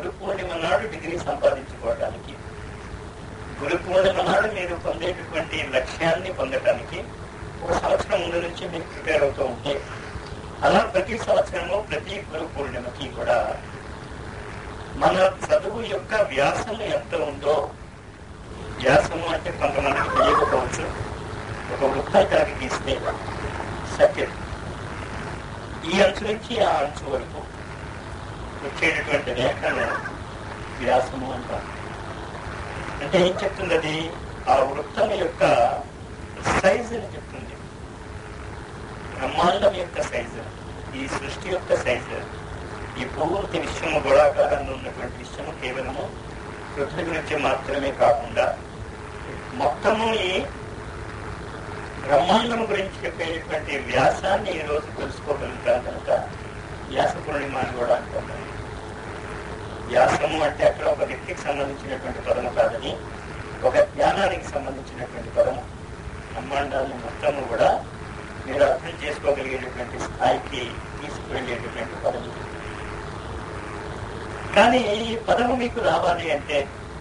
గురు పూర్ణిమ నాడు డిగ్రీ సంపాదించుకోవడానికి గురు పూర్ణిమ నాడు మీరు పొందేటటువంటి లక్ష్యాన్ని పొందడానికి ఒక సంవత్సరం ముందు నుంచి మీరు ప్రిపేర్ అవుతూ ఉంటే అలా ప్రతి సంవత్సరము ప్రతి గురు పూర్ణిమకి కూడా మన చదువు యొక్క వ్యాసము ఎంత ఉందో వ్యాసము అంటే కొంతమందికి తెలియకపోవచ్చు ఒక వృత్తాకారికి గీస్తే సత్యం ఈ అంచు నుంచి ఆ అంచు వరకు వచ్చేటటువంటి రేఖను వ్యాసము అంటారు అంటే ఏం చెప్తుంది అది ఆ వృత్తం యొక్క సైజుని చెప్తుంది బ్రహ్మాండం యొక్క సైజు ఈ సృష్టి యొక్క సైజు ఈ పూర్తి విశ్వము గోళాకారంలో ఉన్నటువంటి విశ్వము కేవలము పృథ్వీ నుంచి మాత్రమే కాకుండా మొత్తము ఈ బ్రహ్మాండం గురించి చెప్పేటటువంటి వ్యాసాన్ని ఈ రోజు తెలుసుకోగలుగుతాం కనుక వ్యాస పూర్ణిమ అని కూడా అంటున్నాను వ్యాసము అంటే అక్కడ ఒక వ్యక్తికి సంబంధించినటువంటి పదము కాదని ఒక జ్ఞానానికి సంబంధించినటువంటి పదము బ్రహ్మాండాన్ని మొత్తము కూడా మీరు అర్థం చేసుకోగలిగేటటువంటి స్థాయికి తీసుకువెళ్ళేటటువంటి పదము కానీ ఈ పదము మీకు రావాలి అంటే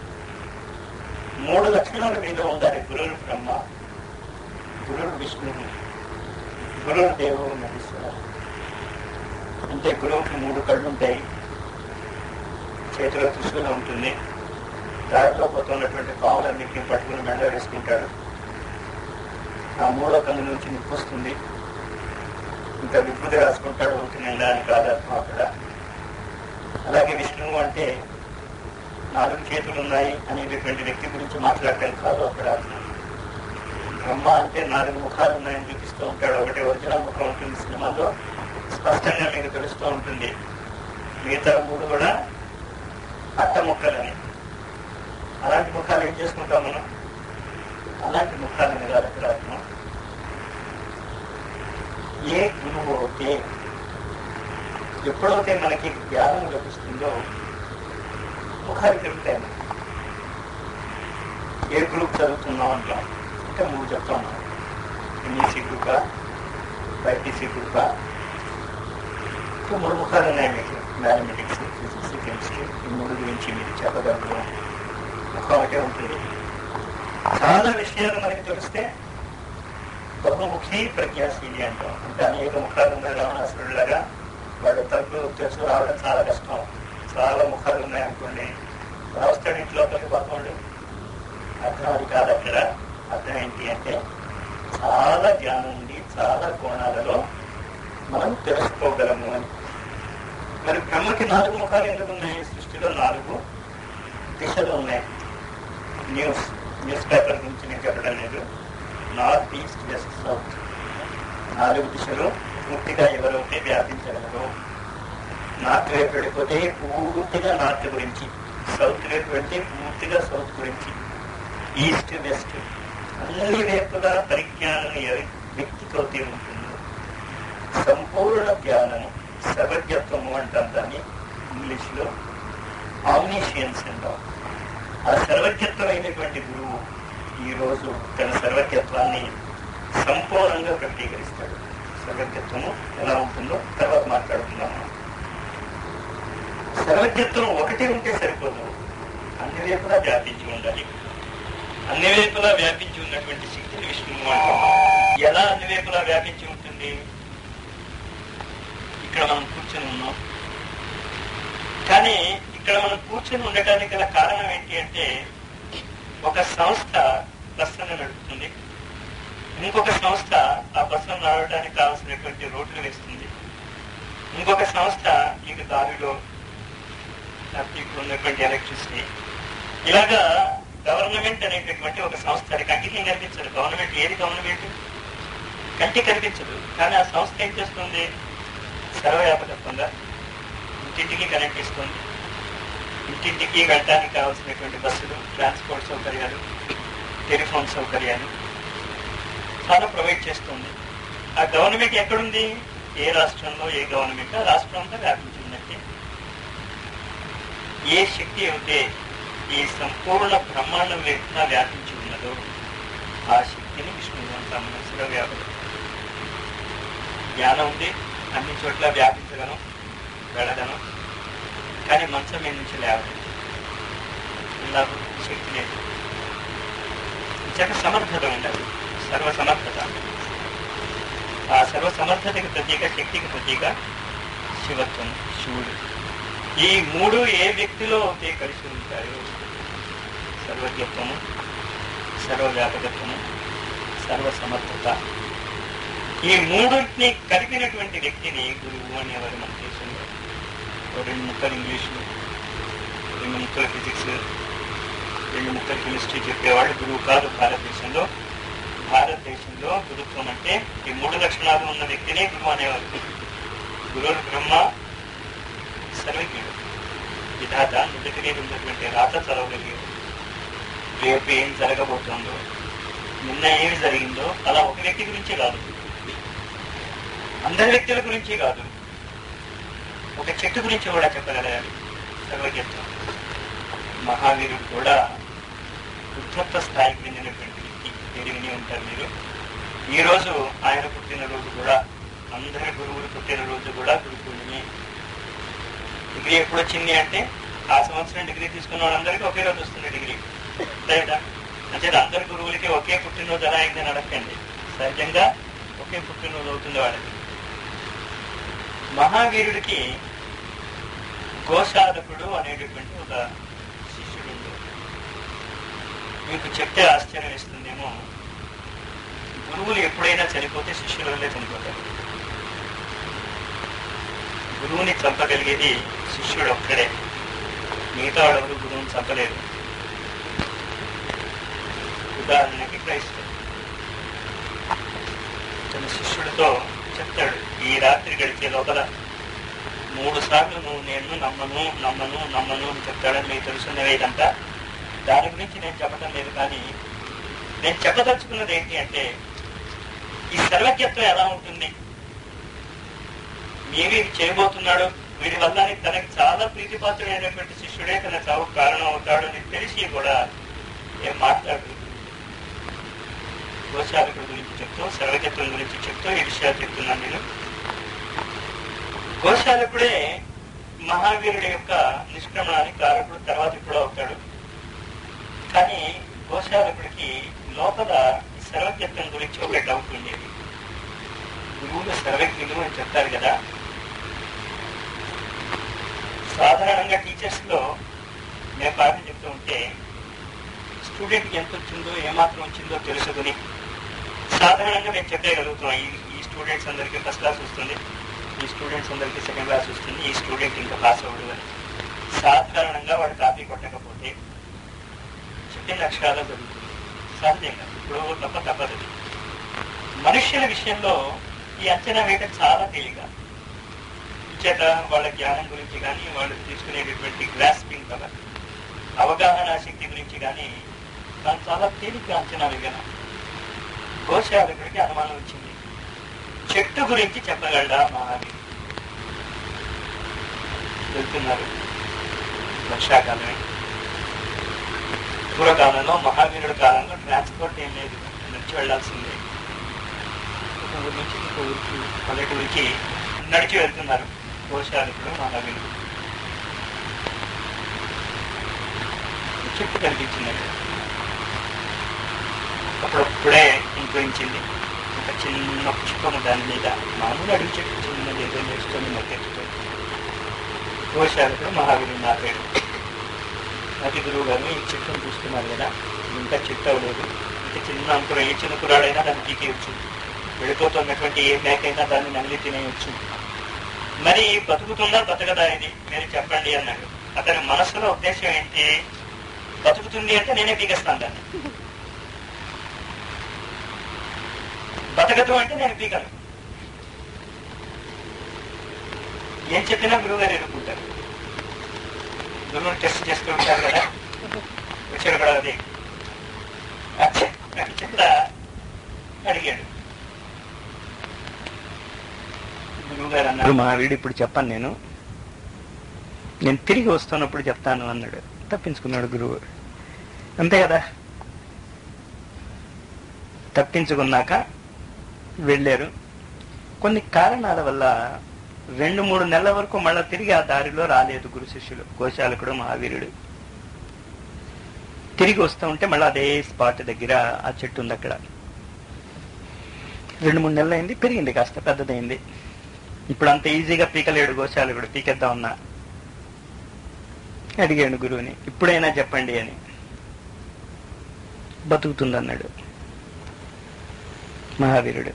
మూడు లక్షణాలు మీలో ఉండాలి గురువు బ్రహ్మ గురువు విష్ణువు గురువు దేవుడు మహేశ్వర అంటే గురువుకి మూడు కళ్ళు ఉంటాయి చేతిలో త్రిశూలం ఉంటుంది దారిలో పోతున్నటువంటి పావులన్నింటినీ పట్టుకుని మెడ వేసుకుంటాడు ఆ మూడో కన్ను నుంచి నిప్పు వస్తుంది ఇంకా విభూతి రాసుకుంటాడు ఒకటి నిండా అని కాదర్థం అక్కడ అలాగే విష్ణువు అంటే నాలుగు చేతులు ఉన్నాయి అనేటటువంటి వ్యక్తి గురించి మాట్లాడటం కాదు అక్కడ అర్థం బ్రహ్మ అంటే నాలుగు ముఖాలు ఉన్నాయని చూపిస్తూ ఉంటాడు ఒకటి ఒరిజినల్ ముఖం ఉంటుంది సినిమాలో స్పష్టంగా మీకు తెలుస్తూ ఉంటుంది మిగతా మూడు కూడా అట్ట ముక్కలని అలాంటి ముఖాలు ఏం చేసుకుంటాం మనం అలాంటి ముఖాలని కాదు అక్కడ అర్థం ఏ గురువు అయితే ఎప్పుడైతే మనకి జ్ఞానం లభిస్తుందో ముఖాలు తిరుగుతాయి మనకి. ఏ గ్రూప్ చదువుతున్నాం అంటాం ఇంకా మూడు చెప్తాం ఎంఈసీ గ్రూపా బైపీసీ గ్రూపా ఇంకా మూడు ముఖాలు ఉన్నాయి మీకు మ్యాథమెటిక్స్ ఫిజిక్స్ కెమిస్ట్రీ ఈ మూడు గురించి మీరు చెప్పగలరు ముఖం ఒకటే ఉంటుంది చాలా విషయాలు మనకి తెలిస్తే బహుముఖి ప్రజ్ఞాశీలి అంటాం అంటే అనేక ముఖాలు ఉన్నాయి రావణాసురులాగా వాడు తలుపు తెలుసు రావడం చాలా కష్టం చాలా ముఖాలు ఉన్నాయి అనుకోండి రావస్తాడు ఇంట్లోకి పదకొండు అర్థం అది కాదు అక్కడ అర్థం ఏంటి అంటే చాలా జ్ఞానం ఉంది చాలా కోణాలలో మనం తెలుసుకోగలము అని మరి బ్రహ్మకి నాలుగు ముఖాలు ఎందుకు ఉన్నాయి సృష్టిలో నాలుగు దిశలు ఉన్నాయి న్యూస్ న్యూస్ పేపర్ గురించి నేను చెప్పడం లేదు నార్త్ ఈస్ట్ వెస్ట్ సౌత్ నాలుగు దిశలు పూర్తిగా ఎవరైతే వ్యాపించగలరు నార్త్ వైపు వెళ్ళిపోతే పూర్తిగా నార్త్ గురించి సౌత్ వైపు వెళ్తే పూర్తిగా సౌత్ గురించి ఈస్ట్ వెస్ట్ అన్ని వైపులా పరిజ్ఞానం ఎవ- వ్యక్తికైతే ఉంటుందో సంపూర్ణ జ్ఞానము సర్వజ్ఞత్వము అంటాం దాన్ని ఇంగ్లీష్ లో ఆమ్నిషియన్స్ అంటాం ఆ సర్వజ్ఞత్వమైనటువంటి గురువు ఈ రోజు తన సర్వజ్ఞత్వాన్ని సంపూర్ణంగా ప్రకటీకరిస్తాడు సర్వజ్ఞత్వము ఎలా ఉంటుందో తర్వాత మాట్లాడుకుందాం మనం. సర్వజ్ఞత్వం ఒకటి ఉంటే సరిపోదు అన్ని వైపులా వ్యాపించి ఉండాలి అన్ని వైపులా వ్యాపించి ఉన్నటువంటి శక్తిని విష్ణువు అంటాం ఎలా అన్ని వైపులా వ్యాపించి ఉంటుంది ఇక్కడ మనం కూర్చొని ఉన్నాం కానీ ఇక్కడ మనం కూర్చొని ఉండటానికి గల కారణం ఏంటి అంటే ఒక సంస్థ బస్సును నడుపుతుంది ఇంకొక సంస్థ ఆ బస్సును నడవడానికి కావాల్సినటువంటి రోడ్లు వేస్తుంది ఇంకొక సంస్థ మీకు దారిలో లేకపోతే ఇక్కడ ఉన్నటువంటి ఎలక్ట్రిసిటీ ఇలాగా గవర్నమెంట్ అనేటటువంటి ఒక సంస్థ అది కంటికి కనిపించదు గవర్నమెంట్ ఏది గవర్నమెంట్ కంటికి కనిపించదు కానీ ఆ సంస్థ ఏం చేస్తుంది సర్వవ్యాపకత్వంగా ఇంటింటికి కనెక్ట్ ఇస్తుంది ఇంటింటికి వెళ్ళడానికి కావాల్సినటువంటి బస్సులు ట్రాన్స్పోర్ట్ సౌకర్యాలు టెలిఫోన్ సౌకర్యాలు చాలా ప్రొవైడ్ చేస్తుంది ఆ గవర్నమెంట్ ఎక్కడుంది ఏ రాష్ట్రంలో ఏ గవర్నమెంట్ ఆ రాష్ట్రం అంతా వ్యాపించిందంటే ఏ శక్తి అయితే ఈ సంపూర్ణ బ్రహ్మాండం వైపున వ్యాపించి ఉన్నదో ఆ శక్తిని విష్ణువు అంటాం మనసులో వ్యాపకం జ్ఞానం ఉంది అన్ని చోట్ల వ్యాపించగలం వెళ్ళగలం కానీ మంచం మీద నుంచి లేవలేదు నాకు శక్తి లేదు జగ సమర్థత ఉండాలి సర్వ సమర్థత ఆ సర్వ సమర్థతకి ప్రతీక శక్తికి ప్రతీక శివత్వం శివుడు ఈ మూడు ఏ వ్యక్తిలో అయితే కలిసి ఉంటాయో సర్వజ్ఞత్వము సర్వవ్యాపకత్వము సర్వ సమర్థత ఈ మూడుని కలిపినటువంటి వ్యక్తిని గురువు అనేవారు మన దేశంలో ఓ రెండు ముక్కలు ఇంగ్లీషు రెండు ముక్కలు ఫిజిక్స్ రెండు ముక్కలు కెమిస్ట్రీ చెప్పేవాళ్ళు గురువు కాదు భారతదేశంలో భారతదేశంలో గురుత్వం అంటే ఈ మూడు లక్షణాలు ఉన్న వ్యక్తినే గురువు అనేవారు గురువు బ్రహ్మ సర్వజ్ఞుడు విధాత నుదుటి మీద ఉన్నటువంటి రాత చదవగలిగాడు రేపు ఏం జరగబోతుందో నిన్న ఏమి జరిగిందో అలా ఒక వ్యక్తి గురించి కాదు అందరి వ్యక్తుల గురించి కాదు ఒక చెట్టు గురించి కూడా చెప్పగలగాలి సర్వజ్ఞత్వం మహావీరుడు కూడా ఉద్ధత్వ స్థాయికి చెందినటువంటి వ్యక్తి పేరు విని ఉంటారు మీరు ఈ రోజు ఆయన పుట్టినరోజు కూడా అందరి గురువులు పుట్టినరోజు కూడా గురు పూర్ణిమే డిగ్రీ ఎప్పుడు వచ్చింది అంటే ఆ సంవత్సరం డిగ్రీ తీసుకున్న వాళ్ళందరికీ ఒకే రోజు వస్తుంది డిగ్రీ లేదా అంటే అందరి గురువులకి ఒకే పుట్టినరోజు ఎలా అయిందని అడగండి సహజంగా ఒకే పుట్టినరోజు అవుతుంది వాళ్ళకి మహావీరుడికి గోసాధకుడు అనేటటువంటి ఒక శిష్యుడు ఉండేవాడు. మీకు చెప్తే ఆశ్చర్యం ఇస్తుందేమో గురువులు ఎప్పుడైనా చనిపోతే శిష్యుల వల్లే చనిపోతారు గురువుని చంపగలిగేది శిష్యుడు ఒక్కడే మిగతా వాళ్ళెవరు గురువుని చంపలేరు ఉదాహరణకి క్రైస్తవుడు తన శిష్యుడితో చెప్తాడు ఈ రాత్రి గడిచే లోపల మూడు సార్లు నువ్వు నేను నమ్మను నమ్మను నమ్మను అని చెప్తాడని మీకు తెలుసున్నవే ఇదంతా దాని గురించి నేను చెప్పటం లేదు కానీ నేను చెప్పదలుచుకున్నది ఏంటి అంటే ఈ సర్వజ్ఞత్వం ఎలా ఉంటుంది ఏమి చేయబోతున్నాడు వీడి వల్ల తనకి చాలా ప్రీతిపాత్రుడైనటువంటి శిష్యుడే తన చావుకు కారణం అవుతాడు అని తెలిసి కూడా ఏం మాట్లాడు గోశాలకుడి గురించి చెప్తూ సర్వజ్ఞత్వం గురించి చెప్తూ ఈ విషయాలు చెప్తున్నాను నేను గోశాలకుడే మహావీరుడి యొక్క నిష్క్రమణానికి కారకుడు తర్వాత ఇప్పుడు అవుతాడు కానీ గోశాలకుడికి లోపల ఈ సర్వజ్ఞత్వం గురించి ఒక డౌట్ ఉండేది గురువులు సర్వజ్ఞులు అని చెప్తారు కదా సాధారణంగా టీచర్స్ లో మేము పాఠం చెప్తూ ఉంటే స్టూడెంట్కి ఎంత వచ్చిందో ఏమాత్రం వచ్చిందో తెలుసుకుని సాధారణంగా మేము చెప్పగలుగుతాం ఈ ఈ స్టూడెంట్స్ అందరికీ ఫస్ట్ క్లాస్ వస్తుంది ఈ స్టూడెంట్స్ అందరికీ సెకండ్ క్లాస్ వస్తుంది ఈ స్టూడెంట్ ఇంకా పాస్ అవ్వడు అని సాధారణంగా వాడు కాపీ కొట్టకపోతే చెప్పిన అక్షరాలు జరుగుతుంది సహజంగా ఇప్పుడు తప్ప తప్పదు మనుష్యుల విషయంలో ఈ అంచనా వేయటం చాలా తేలిక చేత వాళ్ళ జ్ఞానం గురించి కానీ వాళ్ళు తీసుకునేటటువంటి గ్రాస్పింగ్ పవర్ అవగాహన శక్తి గురించి కానీ దాన్ని చాలా తేలిగ్గా అంచనా వేయగలం గోశాలకుడికి అనుమానం వచ్చింది చెట్టు గురించి చెప్పగలడా మహావీరు వెళ్తున్నారు వర్షాకాలమే పూర్వకాలంలో మహావీరుడు కాలంలో ట్రాన్స్పోర్ట్ ఏం లేదు నడిచి వెళ్లాల్సిందే ఒక ఊరి నుంచి ఇంకో ఊరికి పల్లెటూరికి నడిచి వెళ్తున్నారు గోశాలకుడు మహావీరుడు చెట్టు కనిపించిందండి అప్పుడప్పుడే ఇంకొంచింది ఒక చిన్న పుష్పము దాని మీద మామూలు అడుగు చెట్టు చిన్నది ఏదో నేర్చుకొని మొక్కెత్తుకొని గోశాలకుడు మహావీరుడు నా పేరు అతి గురువు గారు ఈ చెట్టును చూస్తున్నారు కదా ఇంకా చెట్టు అవ్వలేదు ఇంకా చిన్న అంకుర ఏ చిన్న కురాడైనా దాన్ని పీకేయచ్చు వెళ్ళిపోతున్నటువంటి ఏ మేకైనా దాన్ని నమిలి తినేయచ్చు మరి బతుకుతుందా బతకదా ఇది మీరు చెప్పండి అన్నాడు అతని మనసులో ఉద్దేశం ఏంటి బతుకుతుంది అంటే నేనే పీకేస్తాను దాన్ని బతకదు అంటే నేను పీకను ఏం చెప్పినా గురువు గారు ఎన్నుకుంటారు గురువుని టెస్ట్ చేస్తూ ఉంటారు కదా వచ్చాడు కూడా అది కింద అడిగాడు గురువు గారు అన్నారు మా వీడు ఇప్పుడు చెప్పాను నేను నేను తిరిగి వస్తున్నప్పుడు చెప్తాను అన్నాడు తప్పించుకున్నాడు గురువు అంతే కదా తప్పించుకున్నాక వెళ్ళారు కొన్ని కారణాల వల్ల రెండు మూడు నెలల వరకు మళ్ళా తిరిగి ఆ దారిలో రాలేదు గురు శిష్యులు గోశాలకుడు మహావీరుడు తిరిగి వస్తూ ఉంటే మళ్ళీ అదే స్పాట్ దగ్గర ఆ చెట్టు ఉంది అక్కడ రెండు మూడు నెలలు అయింది పెరిగింది కాస్త పెద్దదైంది ఇప్పుడు అంత ఈజీగా పీకలేడు గోశాలకుడు పీకెద్దాం ఉన్నా అడిగాడు గురువుని ఇప్పుడైనా చెప్పండి అని బతుకుతుందన్నాడు మహావీరుడు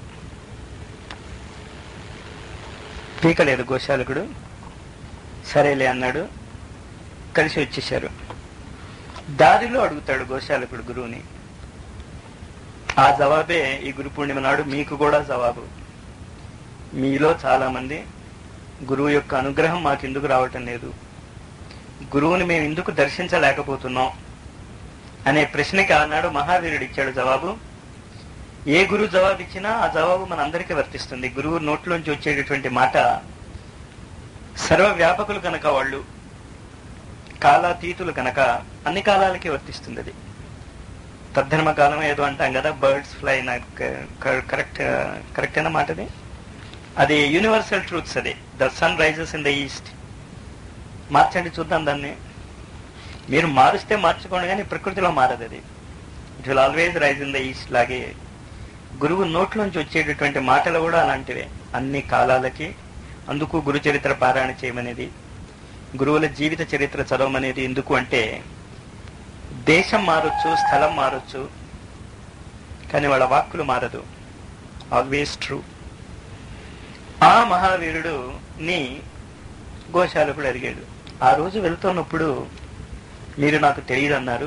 పీకలేదు గోశాలకుడు సరేలే అన్నాడు కలిసి వచ్చేశారు దారిలో అడుగుతాడు గోశాలకుడు గురువుని ఆ జవాబే ఈ గురు పూర్ణిమ నాడు మీకు కూడా జవాబు మీలో చాలా మంది గురువు యొక్క అనుగ్రహం మాకు ఎందుకు రావటం లేదు గురువుని మేము ఎందుకు దర్శించలేకపోతున్నాం అనే ప్రశ్నకి ఆనాడు మహావీరుడు ఇచ్చాడు జవాబు ఏ గురువు జవాబు ఇచ్చినా ఆ జవాబు మన అందరికీ వర్తిస్తుంది గురువు నోట్లోంచి వచ్చేటటువంటి మాట సర్వ వ్యాపకులు కనుక వాళ్ళు కాలాతీతులు కనుక అన్ని కాలాలకి వర్తిస్తుంది అది తద్ధర్మ కాలం ఏదో అంటాం కదా బర్డ్స్ ఫ్లై కరెక్ట్ కరెక్ట్ అయిన మాట అది అది యూనివర్సల్ ట్రూత్స్ అది the sun rises in the east మార్చండి చూద్దాం దాన్ని మీరు మారుస్తే మార్చుకోండి కానీ ప్రకృతిలో మారదు అది it will always rise in the east లాగే గురువు నోట్లోంచి వచ్చేటటువంటి మాటలు కూడా అలాంటివే అన్ని కాలాలకి అందుకు గురు చరిత్ర పారాయణ చేయమనేది గురువుల జీవిత చరిత్ర చదవమనేది ఎందుకు అంటే దేశం మారొచ్చు స్థలం మారొచ్చు కానీ వాళ్ళ వాక్కులు మారదు ఆల్వేస్ ట్రూ ఆ మహావీరుడు ని గోశాలకుడు అడిగాడు ఆ రోజు వెళ్తున్నప్పుడు మీరు నాకు తెలియదు అన్నారు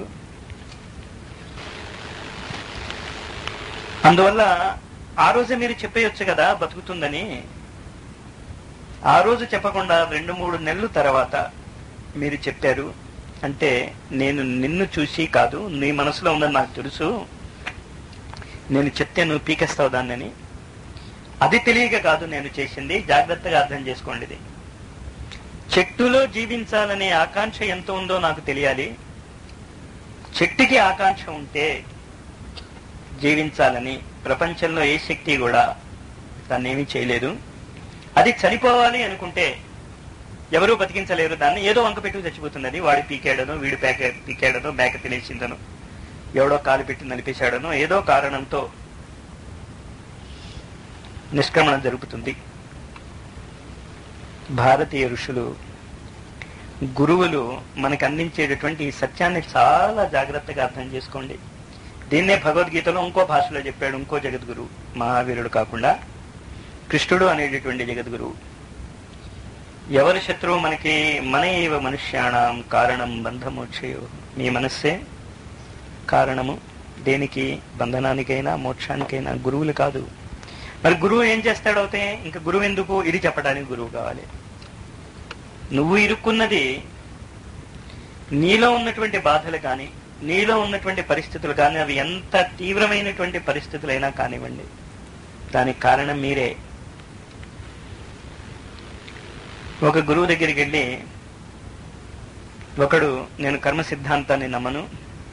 అందువల్ల ఆ రోజే మీరు చెప్పేయొచ్చు కదా బతుకుతుందని ఆ రోజు చెప్పకుండా రెండు మూడు నెలల తర్వాత మీరు చెప్పారు అంటే నేను నిన్ను చూసి కాదు నీ మనసులో ఉందని నాకు తెలుసు నేను చెప్తే నువ్వు పీకేస్తావు దాన్నని అది తెలియక కాదు నేను చేసింది జాగ్రత్తగా అర్థం చేసుకోండి ఇది చెట్టులో జీవించాలనే ఆకాంక్ష ఎంత ఉందో నాకు తెలియాలి చెట్టుకి ఆకాంక్ష ఉంటే జీవించాలని ప్రపంచంలో ఏ శక్తి కూడా దాన్ని ఏమీ చేయలేదు అది చనిపోవాలి అనుకుంటే ఎవరూ బతికించలేరు దాన్ని ఏదో వంక పెట్టుకు చచ్చిపోతుంది అది వాడి పీకాడను వీడి పేక పీకాడను మేక తినేసిందను ఎవడో కాలు పెట్టి నలిపేశాడనో ఏదో కారణంతో నిష్క్రమణ జరుగుతుంది భారతీయ ఋషులు గురువులు మనకు అందించేటటువంటి ఈ సత్యాన్ని చాలా జాగ్రత్తగా అర్థం చేసుకోండి దీన్నే భగవద్గీతలో ఇంకో భాషలో చెప్పాడు ఇంకో జగద్గురు మహావీరుడు కాకుండా కృష్ణుడు అనేటటువంటి జగద్గురువు ఎవరి శత్రువు మనకి మన ఏవ మనుష్యాణం కారణం బంధమోక్షయో మీ మనస్సే కారణము దేనికి బంధనానికైనా మోక్షానికైనా గురువులు కాదు మరి గురువు ఏం చేస్తాడవుతే ఇంకా గురువు ఎందుకు ఇది చెప్పడానికి గురువు కావాలి నువ్వు ఇరుక్కున్నది నీలో ఉన్నటువంటి బాధలు కానీ నీలో ఉన్నటువంటి పరిస్థితులు కానీ అవి ఎంత తీవ్రమైనటువంటి పరిస్థితులైనా కానివ్వండి దానికి కారణం మీరే ఒక గురువు దగ్గరికి వెళ్ళి ఒకడు నేను కర్మ సిద్ధాంతాన్ని నమ్మను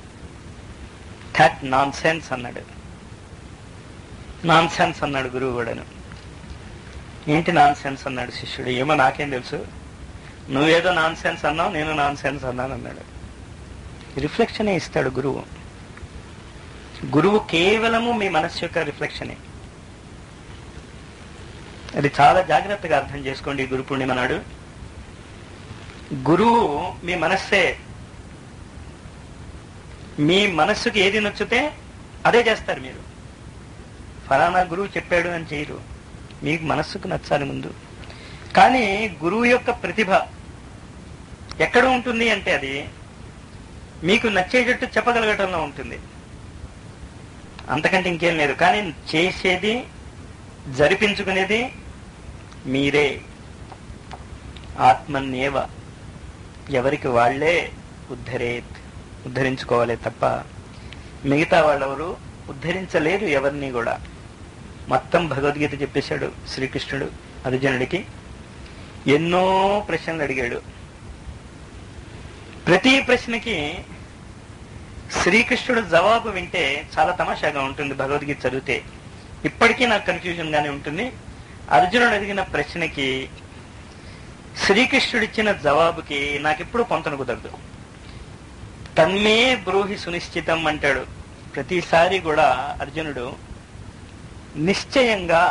థాట్ నాన్ సెన్స్ అన్నాడు నాన్ సెన్స్ అన్నాడు గురువు కూడాను ఏంటి నాన్ సెన్స్ అన్నాడు శిష్యుడు ఏమో నాకేం తెలుసు నువ్వేదో నాన్ సెన్స్ అన్నావు నేను నాన్ సెన్స్ అన్నాను అన్నాడు రిఫ్లెక్షనే ఇస్తాడు గురువు గురువు కేవలము మీ మనస్సు యొక్క రిఫ్లెక్షనే అది చాలా జాగ్రత్తగా అర్థం చేసుకోండి ఈ గురు పూర్ణిమ నాడు గురువు మీ మనస్సే మీ మనస్సుకి ఏది నచ్చితే అదే చేస్తారు మీరు ఫలానా గురువు చెప్పాడు అని చేయరు మీకు మనస్సుకు నచ్చాలి ముందు కానీ గురువు యొక్క ప్రతిభ ఎక్కడ ఉంటుంది అంటే అది మీకు నచ్చేటట్టు చెప్పగలగటంలో ఉంటుంది అంతకంటే ఇంకేం లేదు కానీ చేసేది జరిపించుకునేది మీరే ఆత్మన్యేవ ఎవరికి వాళ్లే ఉద్ధరేత్ ఉద్ధరించుకోవాలి తప్ప మిగతా వాళ్ళెవరు ఉద్ధరించలేరు ఎవరిని కూడా మొత్తం భగవద్గీత చెప్పేశాడు శ్రీకృష్ణుడు అర్జునుడికి ఎన్నో ప్రశ్నలు అడిగాడు ప్రతి ప్రశ్నకి శ్రీకృష్ణుడు జవాబు వింటే చాలా తమాషాగా ఉంటుంది భగవద్గీత చదివితే ఇప్పటికీ నాకు కన్ఫ్యూజన్ గానే ఉంటుంది అర్జునుడు అడిగిన ప్రశ్నకి శ్రీకృష్ణుడిచ్చిన జవాబుకి నాకెప్పుడు పొంతన కుదరదు తన్మే బ్రూహి సునిశ్చితం అంటాడు ప్రతిసారి కూడా అర్జునుడు నిశ్చయంగా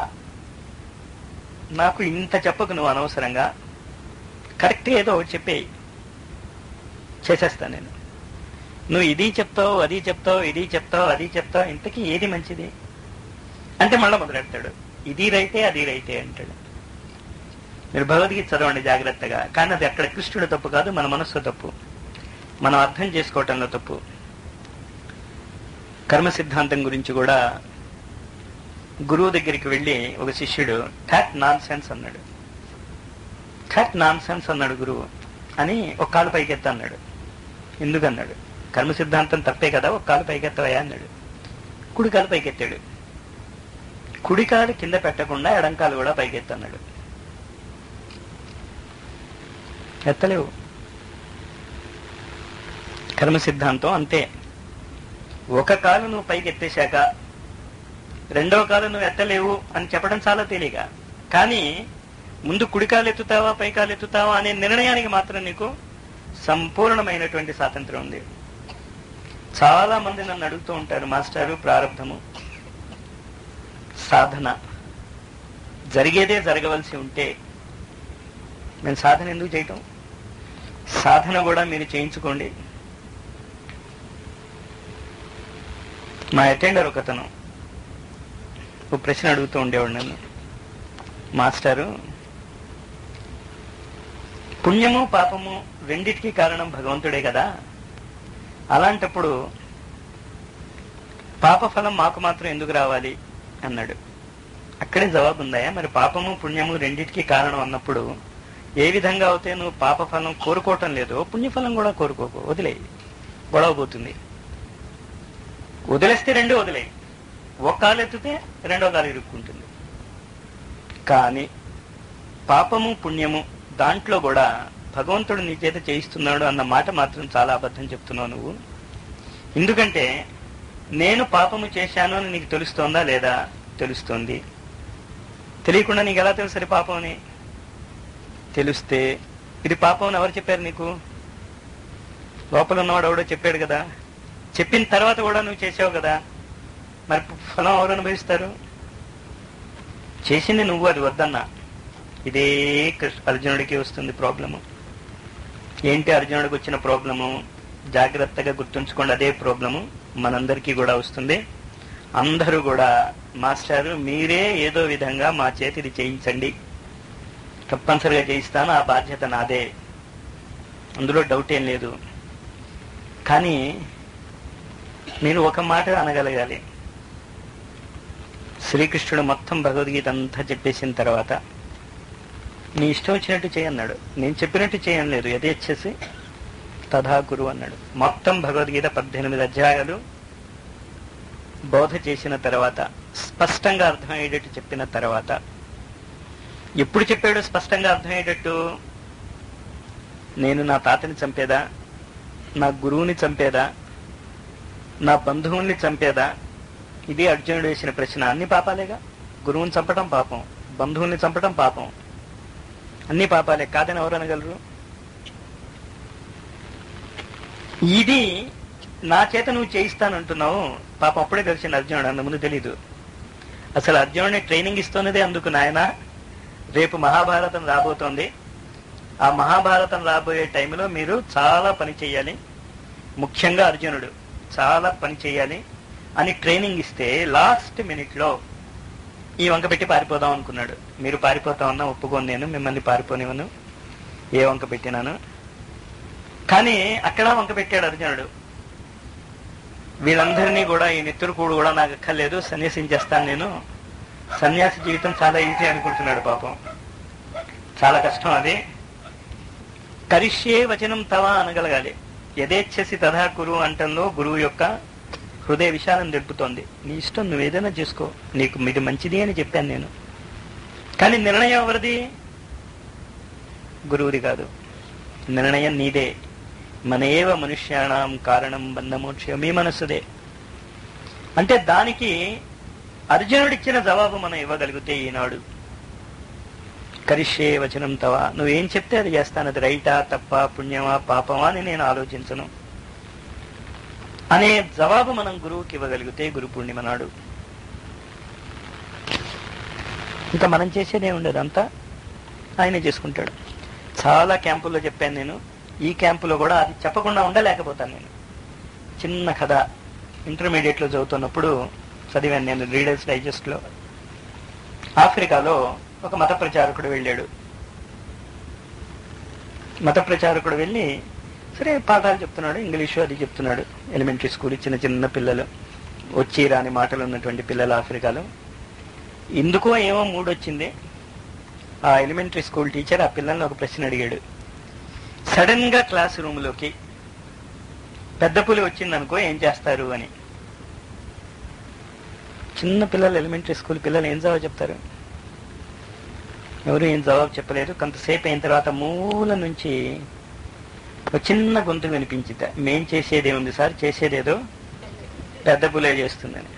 నాకు ఇంత చెప్పకు నువ్వు అనవసరంగా కరెక్ట్ ఏదో ఒకటి చెప్పేయి చేసేస్తా నేను నువ్వు ఇది చెప్తావు అది చెప్తావు ఇది చెప్తావు అది చెప్తావు ఇంతకీ ఏది మంచిది అంటే మళ్ళా మొదలెడతాడు ఇది రైతే అది రైతే అంటాడు మీరు భగవద్గీత చదవండి జాగ్రత్తగా కానీ అది అక్కడ కృష్ణుడు తప్పు కాదు మన మనస్సు తప్పు మనం అర్థం చేసుకోవటంలో తప్పు కర్మ సిద్ధాంతం గురించి కూడా గురువు దగ్గరికి వెళ్ళి ఒక శిష్యుడు థాట్ నాన్ సెన్స్ అన్నాడు థాట్ నాన్ సెన్స్ అన్నాడు గురువు అని ఒక కాలు పైకెత్త అన్నాడు ఎందుకన్నాడు కర్మ సిద్ధాంతం తప్పే కదా ఒక కాలు పైకెత్తవయా అన్నాడు కుడి కాలు పైకెత్తాడు కుడి కాలు కింద పెట్టకుండా ఎడంకాలు కూడా పైకెత్తన్నాడు ఎత్తలేవు కర్మ సిద్ధాంతం అంతే ఒక కాలు నువ్వు పైకి ఎత్తేశాక రెండవ కాలు నువ్వు ఎత్తలేవు అని చెప్పడం చాలా తేలిక కానీ ముందు కుడి కాలు ఎత్తుతావా పై కాలు ఎత్తుతావా అనే నిర్ణయానికి మాత్రం నీకు సంపూర్ణమైనటువంటి స్వాతంత్రం ఉంది చాలా మంది నన్ను అడుగుతూ ఉంటారు మాస్టారు ప్రారంభము సాధన జరిగేదే జరగవలసి ఉంటే నేను సాధన ఎందుకు చేయటం సాధన కూడా మీరు చేయించుకోండి మా అటెండర్ ఒకతను ఒక ప్రశ్న అడుగుతూ ఉండేవాడు నన్ను మాస్టారు పుణ్యము పాపము రెండిటికి కారణం భగవంతుడే కదా అలాంటప్పుడు పాప ఫలం మాకు మాత్రం ఎందుకు రావాలి అన్నాడు అక్కడే జవాబు ఉందాయా మరి పాపము పుణ్యము రెండిటికి కారణం అన్నప్పుడు ఏ విధంగా అయితే నువ్వు పాప ఫలం కోరుకోవటం లేదు పుణ్యఫలం కూడా కోరుకోకు వదిలే గొడవ పోతుంది వదిలేస్తే రెండు వదిలే ఒక కాలు ఎత్తితే రెండో కాలు ఇరుక్కుంటుంది కానీ పాపము పుణ్యము దాంట్లో కూడా భగవంతుడు నీ చేత చేయిస్తున్నాడు అన్న మాట మాత్రం చాలా అబద్ధం చెప్తున్నావు నువ్వు ఎందుకంటే నేను పాపము చేశాను అని నీకు తెలుస్తోందా లేదా తెలుస్తోంది తెలియకుండా నీకు ఎలా తెలుసు అది పాపం అని తెలిస్తే ఇది పాపం అని ఎవరు చెప్పారు నీకు లోపల ఉన్నవాడు ఎవడో చెప్పాడు కదా చెప్పిన తర్వాత కూడా నువ్వు చేసావు కదా మరి ఫలం ఎవరు అనుభవిస్తారు చేసింది నువ్వు అది వద్దన్నా ఇదే కృష్ణ అర్జునుడికి వస్తుంది ప్రాబ్లము ఏంటి అర్జునుడికి వచ్చిన ప్రాబ్లము జాగ్రత్తగా గుర్తుంచుకోండి అదే ప్రాబ్లము మనందరికీ కూడా వస్తుంది అందరూ కూడా మాస్టారు మీరే ఏదో విధంగా మా చేతి ఇది చేయించండి తప్పనిసరిగా చేయిస్తాను ఆ బాధ్యత నాదే అందులో డౌట్ ఏం లేదు కానీ నేను ఒక మాట అనగలగాలి శ్రీకృష్ణుడు మొత్తం భగవద్గీత అంతా చెప్పేసిన తర్వాత నీ ఇష్టం వచ్చినట్టు చేయన్నాడు నేను చెప్పినట్టు చేయను లేదు యథేచ్ఛసి తథా గురు అన్నాడు మొత్తం భగవద్గీత పద్దెనిమిది అధ్యాయాలు బోధ చేసిన తర్వాత స్పష్టంగా అర్థమయ్యేటట్టు చెప్పిన తర్వాత ఎప్పుడు చెప్పాడు స్పష్టంగా అర్థమయ్యేటట్టు నేను నా తాతని చంపేదా నా గురువుని చంపేదా నా బంధువుల్ని చంపేదా ఇది అర్జునుడు వేసిన ప్రశ్న అన్ని పాపాలేగా గురువుని చంపటం పాపం బంధువుల్ని చంపటం పాపం అన్ని పాపాలే కాదని ఎవరు అనగలరు ఇది నా చేత నువ్వు చేయిస్తానంటున్నావు పాపం అప్పుడే తెలిసింది అర్జునుడు అంత ముందు తెలీదు అసలు అర్జునుడిని ట్రైనింగ్ ఇస్తున్నదే అందుకు నాయన రేపు మహాభారతం రాబోతోంది ఆ మహాభారతం రాబోయే టైంలో మీరు చాలా పని చేయాలి ముఖ్యంగా అర్జునుడు చాలా పని చేయాలి అని ట్రైనింగ్ ఇస్తే లాస్ట్ మినిట్ లో ఈ వంక పెట్టి పారిపోదాం అనుకున్నాడు మీరు పారిపోతామన్నా ఒప్పుకోను నేను మిమ్మల్ని పారిపోనివ్వను ఏ వంక పెట్టినాను కానీ అక్కడ వంక పెట్టాడు అర్జునుడు వీళ్ళందరినీ కూడా ఈ నెత్తురుకూడు కూడా నాకు అక్కర్లేదు సన్యాసించేస్తాను నేను సన్యాసి జీవితం చాలా ఈజీ అనుకుంటున్నాడు పాపం చాలా కష్టం అది కరిష్యే వచనం తవ అనగలగాలి యథేచ్ఛసి తథా గురు అంటంలో గురువు యొక్క హృదయ విశాలం తెలుపుతోంది నీ ఇష్టం నువ్వు ఏదైనా చేసుకో నీకు ఇది మంచిది అని చెప్పాను నేను కానీ నిర్ణయం ఎవరిది గురువుది కాదు నిర్ణయం నీదే మనయేవ మనుష్యాణం కారణం బంధమోక్ష మీ మనస్సుదే అంటే దానికి అర్జునుడిచ్చిన జవాబు మనం ఇవ్వగలిగితే ఈనాడు కరిష్యే వచనం తవ నువ్వేం చెప్తే అది చేస్తాను అది రైటా తప్ప పుణ్యమా పాపమా అని నేను ఆలోచించను అనే జవాబు మనం గురువుకి ఇవ్వగలిగితే గురు పూర్ణిమ నాడు ఇంకా మనం చేసేదే ఉండదు అంతా ఆయనే చేసుకుంటాడు చాలా క్యాంపుల్లో చెప్పాను నేను ఈ క్యాంపులో కూడా అది చెప్పకుండా ఉండలేకపోతాను నేను చిన్న కథ ఇంటర్మీడియట్లో చదువుతున్నప్పుడు చదివాను నేను రీడర్స్ డైజెస్ట్లో ఆఫ్రికాలో ఒక మత ప్రచారకుడు వెళ్ళాడు మత ప్రచారకుడు వెళ్ళి సరే పాఠాలు చెప్తున్నాడు ఇంగ్లీషు అది చెప్తున్నాడు ఎలిమెంటరీ స్కూల్ చిన్న చిన్న పిల్లలు వచ్చి రాని మాటలు ఉన్నటువంటి పిల్లలు ఆఫ్రికాలో ఎందుకో ఏమో మూడు వచ్చింది ఆ ఎలిమెంటరీ స్కూల్ టీచర్ ఆ పిల్లల్ని ఒక ప్రశ్న అడిగాడు సడన్ గా క్లాస్ రూమ్ లోకి పెద్ద పులి వచ్చిందనుకో ఏం చేస్తారు అని చిన్న పిల్లలు ఎలిమెంటరీ స్కూల్ పిల్లలు ఏం జవాబు చెప్తారు ఎవరు ఏం జవాబు చెప్పలేదు కొంతసేపు అయిన తర్వాత మూల నుంచి ఒక చిన్న గొంతు వినిపించింది మేం చేసేదే ఉంది సార్ చేసేదేదో పెద్ద పులే చేస్తుందని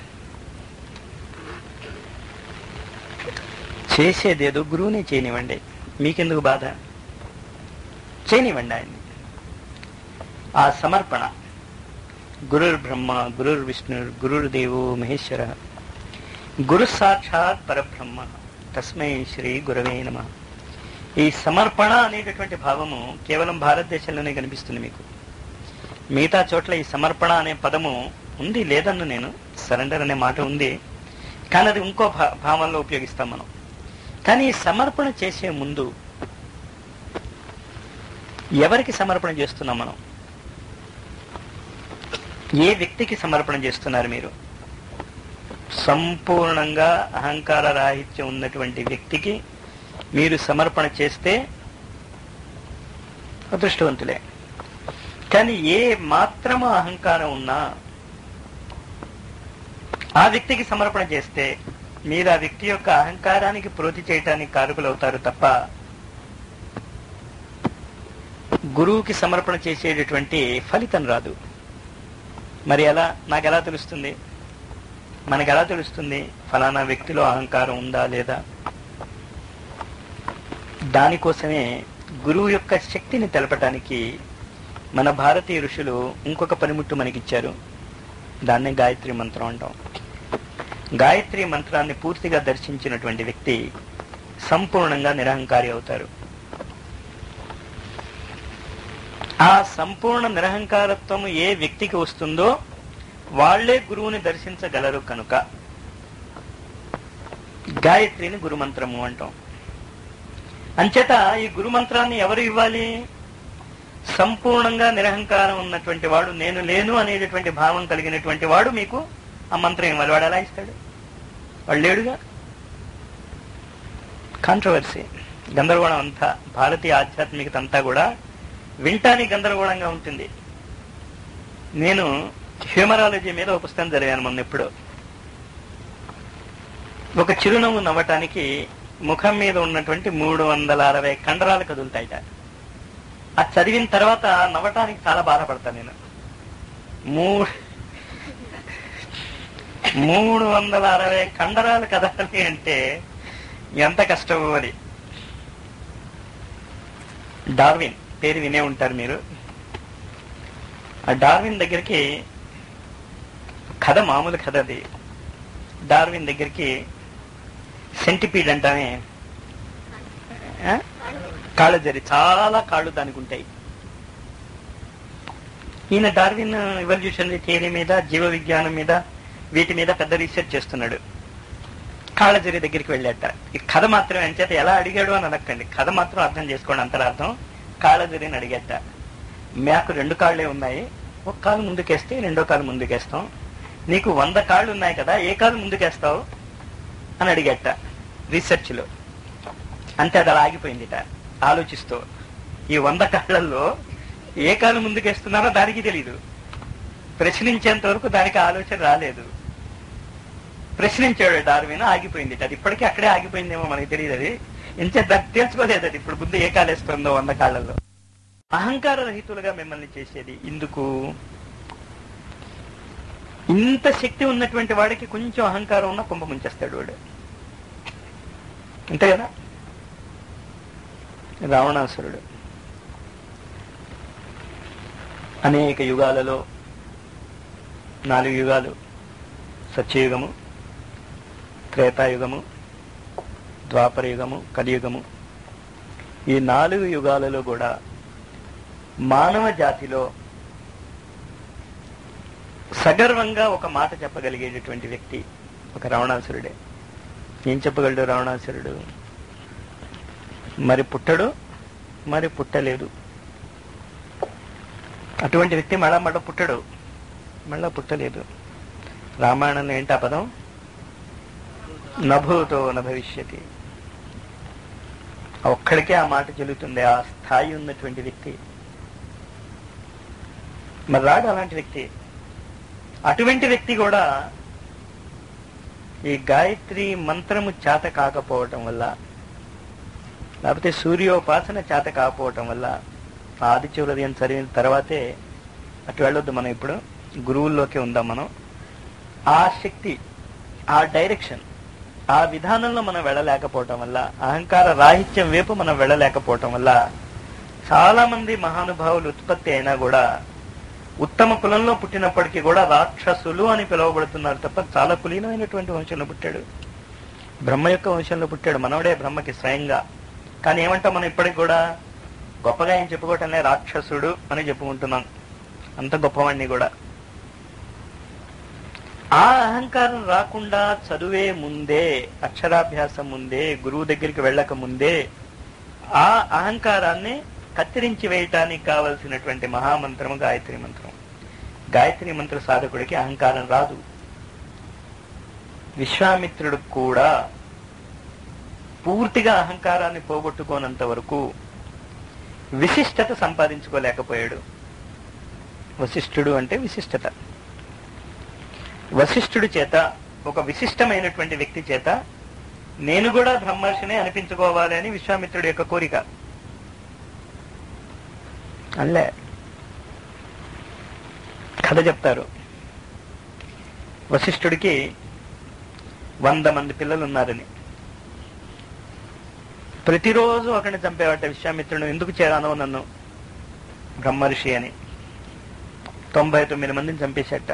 చేసేదేదో గురువునే చేయనివ్వండి మీకెందుకు బాధ చేయనివ్వండి ఆయన్ని ఆ సమర్పణ గురుర్ బ్రహ్మ గురుర్ విష్ణు గురుర్ దేవో మహేశ్వర గురు సాక్షాత్ పరబ్రహ్మ తస్మై శ్రీ గురవే నమ ఈ సమర్పణ అనేటటువంటి భావము కేవలం భారతదేశంలోనే కనిపిస్తుంది మీకు మిగతా చోట్ల ఈ సమర్పణ అనే పదము ఉంది లేదన్ను నేను సరెండర్ అనే మాట ఉంది కానీ అది ఇంకో భా- భావంలో ఉపయోగిస్తాం మనం కానీ ఈ సమర్పణ చేసే ముందు ఎవరికి సమర్పణ చేస్తున్నాం మనం ఏ వ్యక్తికి సమర్పణ చేస్తున్నారు మీరు సంపూర్ణంగా అహంకార రాహిత్యం ఉన్నటువంటి వ్యక్తికి మీరు సమర్పణ చేస్తే అదృష్టవంతులే కానీ ఏ మాత్రము అహంకారం ఉన్నా ఆ వ్యక్తికి సమర్పణ చేస్తే మీరు ఆ వ్యక్తి యొక్క అహంకారానికి ప్రోతి చేయటానికి కారకులవుతారు తప్ప గురువుకి సమర్పణ చేసేటటువంటి ఫలితం రాదు మరి ఎలా నాకు ఎలా తెలుస్తుంది మనకు ఎలా తెలుస్తుంది ఫలానా వ్యక్తిలో అహంకారం ఉందా లేదా దానికోసమే గురువు యొక్క శక్తిని తెలపటానికి మన భారతీయ ఋషులు ఇంకొక పనిముట్టు మనకిచ్చారు దాన్నే గాయత్రి మంత్రం అంటాం గాయత్రి మంత్రాన్ని పూర్తిగా దర్శించినటువంటి వ్యక్తి సంపూర్ణంగా నిరహంకారి అవుతారు ఆ సంపూర్ణ నిరహంకారత్వం ఏ వ్యక్తికి వస్తుందో వాళ్లే గురువుని దర్శించగలరు కనుక గాయత్రిని గురుమంత్రము అంటాం అంచేత ఈ గురుమంత్రాన్ని ఎవరు ఇవ్వాలి సంపూర్ణంగా నిరహంకారం ఉన్నటువంటి వాడు నేను లేను అనేటటువంటి భావం కలిగినటువంటి వాడు మీకు ఆ మంత్రం ఇవ్వాలి వాడు ఎలా ఇస్తాడు వాడు లేడుగా కాంట్రవర్సీ గందరగోళం అంతా భారతీయ ఆధ్యాత్మికత అంతా కూడా వింటానికి గందరగోళంగా ఉంటుంది నేను హ్యూమరాలజీ మీద ఒక పుస్తకం చదివాను మొన్న ఎప్పుడో ఒక చిరునవ్వు నవ్వటానికి ముఖం మీద ఉన్నటువంటి మూడు వందల అరవై కండరాలు కదులుతాయిట అది చదివిన తర్వాత నవ్వటానికి చాలా బాధపడతాను నేను మూడు మూడు వందల అరవై కండరాలు కదలాలి అంటే ఎంత కష్టమో అది డార్విన్ పేరు వినే ఉంటారు మీరు ఆ డార్విన్ దగ్గరికి కథ మామూలు కథ అది డార్విన్ దగ్గరికి సెంటిపీడ్ అంటామే ఆ? కాళ్ళు జరి చాలా కాళ్ళు దానికి ఉంటాయి ఈయన డార్విన్ ఎవల్యూషనరీ థియరీ మీద జీవ విజ్ఞానం మీద వీటి మీద పెద్ద రీసెర్చ్ చేస్తున్నాడు కాళ్ళజరి దగ్గరికి వెళ్ళాట ఈ కథ మాత్రం ఎంచేత ఎలా అడిగాడు అని అనక్కండి కథ మాత్రం అర్థం చేసుకోండి అంతరార్థం కాళ్ళజరిని అడిగేట మాకు రెండు కాళ్ళే ఉన్నాయి ఒక కాలు ముందుకేస్తే రెండో కాలు ముందుకేస్తాం నీకు వంద కాళ్ళు ఉన్నాయి కదా ఏ కాలు ముందుకేస్తావు అని అడిగట రీసెర్చ్ లో అంతే అది అలా ఆగిపోయిందిట ఆలోచిస్తూ ఈ వంద కాళ్ళల్లో ఏ కాలు ముందుకేస్తున్నారో దానికి తెలీదు ప్రశ్నించేంత వరకు దానికి ఆలోచన రాలేదు ప్రశ్నించాడు డార్విన్ ఆగిపోయింది అది ఇప్పటికీ అక్కడే ఆగిపోయిందేమో మనకి తెలియదు అది ఇంచే దాన్ని తెలుసుకోలేదు అది ఇప్పుడు బుద్ధి ఏ కాలేస్తుందో వంద కాళ్ళల్లో అహంకార రహితులుగా మిమ్మల్ని చేసేది ఇందుకు ఇంత శక్తి ఉన్నటువంటి వాడికి కొంచెం అహంకారం ఉన్న కుంభ ముంచేస్తాడు వాడు అంతే కదా రావణాసురుడు అనేక యుగాలలో నాలుగు యుగాలు సత్యయుగము త్రేతాయుగము ద్వాపర యుగము కలియుగము ఈ నాలుగు యుగాలలో కూడా మానవ జాతిలో సగర్వంగా ఒక మాట చెప్పగలిగేటటువంటి వ్యక్తి ఒక రావణాసురుడే ఏం చెప్పగలడు రావణాసురుడు మరి పుట్టడు మరి పుట్టలేదు అటువంటి వ్యక్తి మళ్ళా మళ్ళా పుట్టడు మళ్ళా పుట్టలేదు రామాయణంలో ఏంటి ఆ పదం నభూతో నభవిష్యతి ఆ ఒక్కడికే ఆ మాట చెల్లుతుంది ఆ స్థాయి ఉన్నటువంటి వ్యక్తి మరి రాడు అలాంటి వ్యక్తి అటువంటి వ్యక్తి కూడా ఈ గాయత్రి మంత్రము చేత కాకపోవటం వల్ల లేకపోతే సూర్యోపాసన చేత కాకపోవటం వల్ల ఆదిత్య హృదయం చదివిన తర్వాతే అటు వెళ్ళొద్దు మనం ఇప్పుడు గురువుల్లోకి ఉందాం మనం ఆ శక్తి ఆ డైరెక్షన్ ఆ విధానంలో మనం వెళ్ళలేకపోవటం వల్ల అహంకార రాహిత్యం వైపు మనం వెళ్ళలేకపోవటం వల్ల చాలా మంది మహానుభావులు ఉత్పత్తి అయినా కూడా ఉత్తమ కులంలో పుట్టినప్పటికీ కూడా రాక్షసులు అని పిలువబడుతున్నారు తప్ప చాలా కులీనమైనటువంటి వంశంలో పుట్టాడు బ్రహ్మ యొక్క వంశంలో పుట్టాడు మనవడే బ్రహ్మకి స్వయంగా కానీ ఏమంటాం మనం ఇప్పటికి కూడా గొప్పగా ఏం చెప్పుకోవటంలే రాక్షసుడు అని చెప్పుకుంటున్నాం అంత గొప్పవాణ్ణి కూడా ఆ అహంకారం రాకుండా చదువే ముందే అక్షరాభ్యాసం ముందే గురువు దగ్గరికి వెళ్ళక ముందే ఆ అహంకారాన్ని కత్తిరించి వేయటానికి కావలసినటువంటి మహామంత్రము గాయత్రి మంత్రం గాయత్రి మంత్ర సాధకుడికి అహంకారం రాదు విశ్వామిత్రుడు కూడా పూర్తిగా అహంకారాన్ని పోగొట్టుకోనంత వరకు విశిష్టత సంపాదించుకోలేకపోయాడు వశిష్ఠుడు అంటే విశిష్టత వశిష్ఠుడి చేత ఒక విశిష్టమైనటువంటి వ్యక్తి చేత నేను కూడా బ్రహ్మర్షిని అనిపించుకోవాలి అని విశ్వామిత్రుడి యొక్క కోరిక అల్లే కథ చెప్తారు వశిష్ఠుడికి వంద మంది పిల్లలు ఉన్నారని ప్రతిరోజు ఒకరిని చంపేవాట విశ్వామిత్రుడు ఎందుకు చేరాను నన్ను బ్రహ్మర్షి అని తొంభై తొమ్మిది మందిని చంపేశాట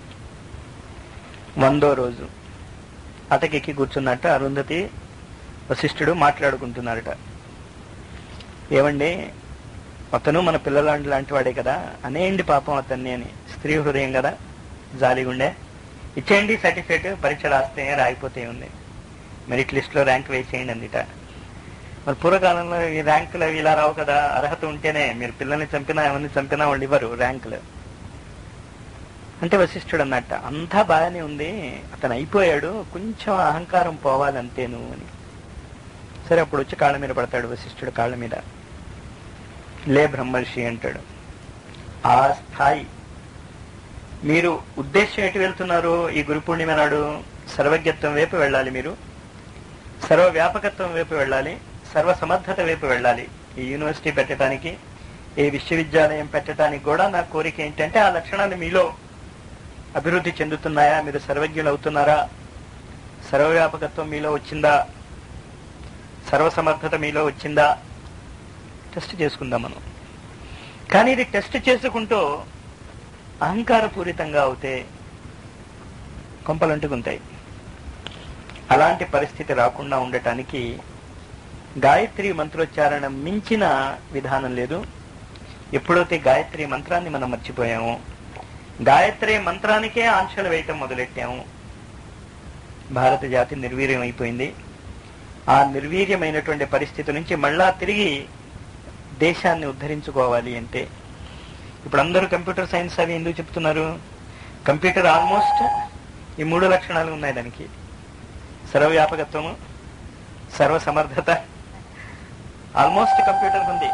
వందో రోజు అటకెక్కి కూర్చున్నట్ట అరుంధతి వశిష్ఠుడు మాట్లాడుకుంటున్నారట ఏమండి అతను మన పిల్లలాంటి లాంటి వాడే కదా అనేయండి పాపం అతన్ని అని స్త్రీ హృదయం కదా జాలిగుండే ఇచ్చేయండి సర్టిఫికేట్ పరీక్ష రాస్తే రాయిపోతే ఉంది మెరిట్ లిస్ట్ లో ర్యాంక్ వేసేయండి అందిట మరి పూర్వకాలంలో ఈ ర్యాంకులు అవి ఇలా రావు కదా అర్హత ఉంటేనే మీరు పిల్లల్ని చంపినా ఎవరిని చంపినా వాళ్ళు ఇవ్వరు ర్యాంకులు అంటే వశిష్ఠుడు అన్నట్ట అంతా బాగానే ఉంది అతను అయిపోయాడు కొంచెం అహంకారం పోవాలి అంతేను అని సరే అప్పుడు వచ్చి కాళ్ళ మీద పడతాడు వశిష్ఠుడు కాళ్ళ మీద లే బ్రహ్మర్షి అంటాడు ఆ స్థాయి మీరు ఉద్దేశం ఎటు వెళ్తున్నారు ఈ గురు పూర్ణిమ నాడు సర్వజ్ఞత్వం వైపు వెళ్ళాలి మీరు సర్వ వ్యాపకత్వం వైపు వెళ్ళాలి సర్వ సమర్థత వైపు వెళ్ళాలి ఈ యూనివర్సిటీ పెట్టడానికి ఈ విశ్వవిద్యాలయం పెట్టడానికి కూడా నా కోరిక ఏంటంటే ఆ లక్షణాలు మీలో అభివృద్ధి చెందుతున్నాయా మీరు సర్వజ్ఞులు అవుతున్నారా సర్వవ్యాపకత్వం మీలో వచ్చిందా సర్వసమర్థత మీలో వచ్చిందా టెస్ట్ చేసుకుందాం మనం కానీ ఇది టెస్ట్ చేసుకుంటూ అహంకారపూరితంగా అవుతే కొంపలంటుకుంటాయి అలాంటి పరిస్థితి రాకుండా ఉండటానికి గాయత్రి మంత్రోచ్చారణ మించిన విధానం లేదు ఎప్పుడైతే గాయత్రి మంత్రాన్ని మనం మర్చిపోయామో గాయత్రి మంత్రానికే ఆంక్షలు వేయటం మొదలెట్టాము భారత జాతి నిర్వీర్యం అయిపోయింది ఆ నిర్వీర్యమైనటువంటి పరిస్థితి నుంచి మళ్ళా తిరిగి దేశాన్ని ఉద్ధరించుకోవాలి అంటే ఇప్పుడు అందరూ కంప్యూటర్ సైన్స్ అవి ఎందుకు చెప్తున్నారు కంప్యూటర్ ఆల్మోస్ట్ ఈ మూడు లక్షణాలు ఉన్నాయి దానికి సర్వవ్యాపకత్వము సర్వసమర్థత ఆల్మోస్ట్ కంప్యూటర్ ఉంది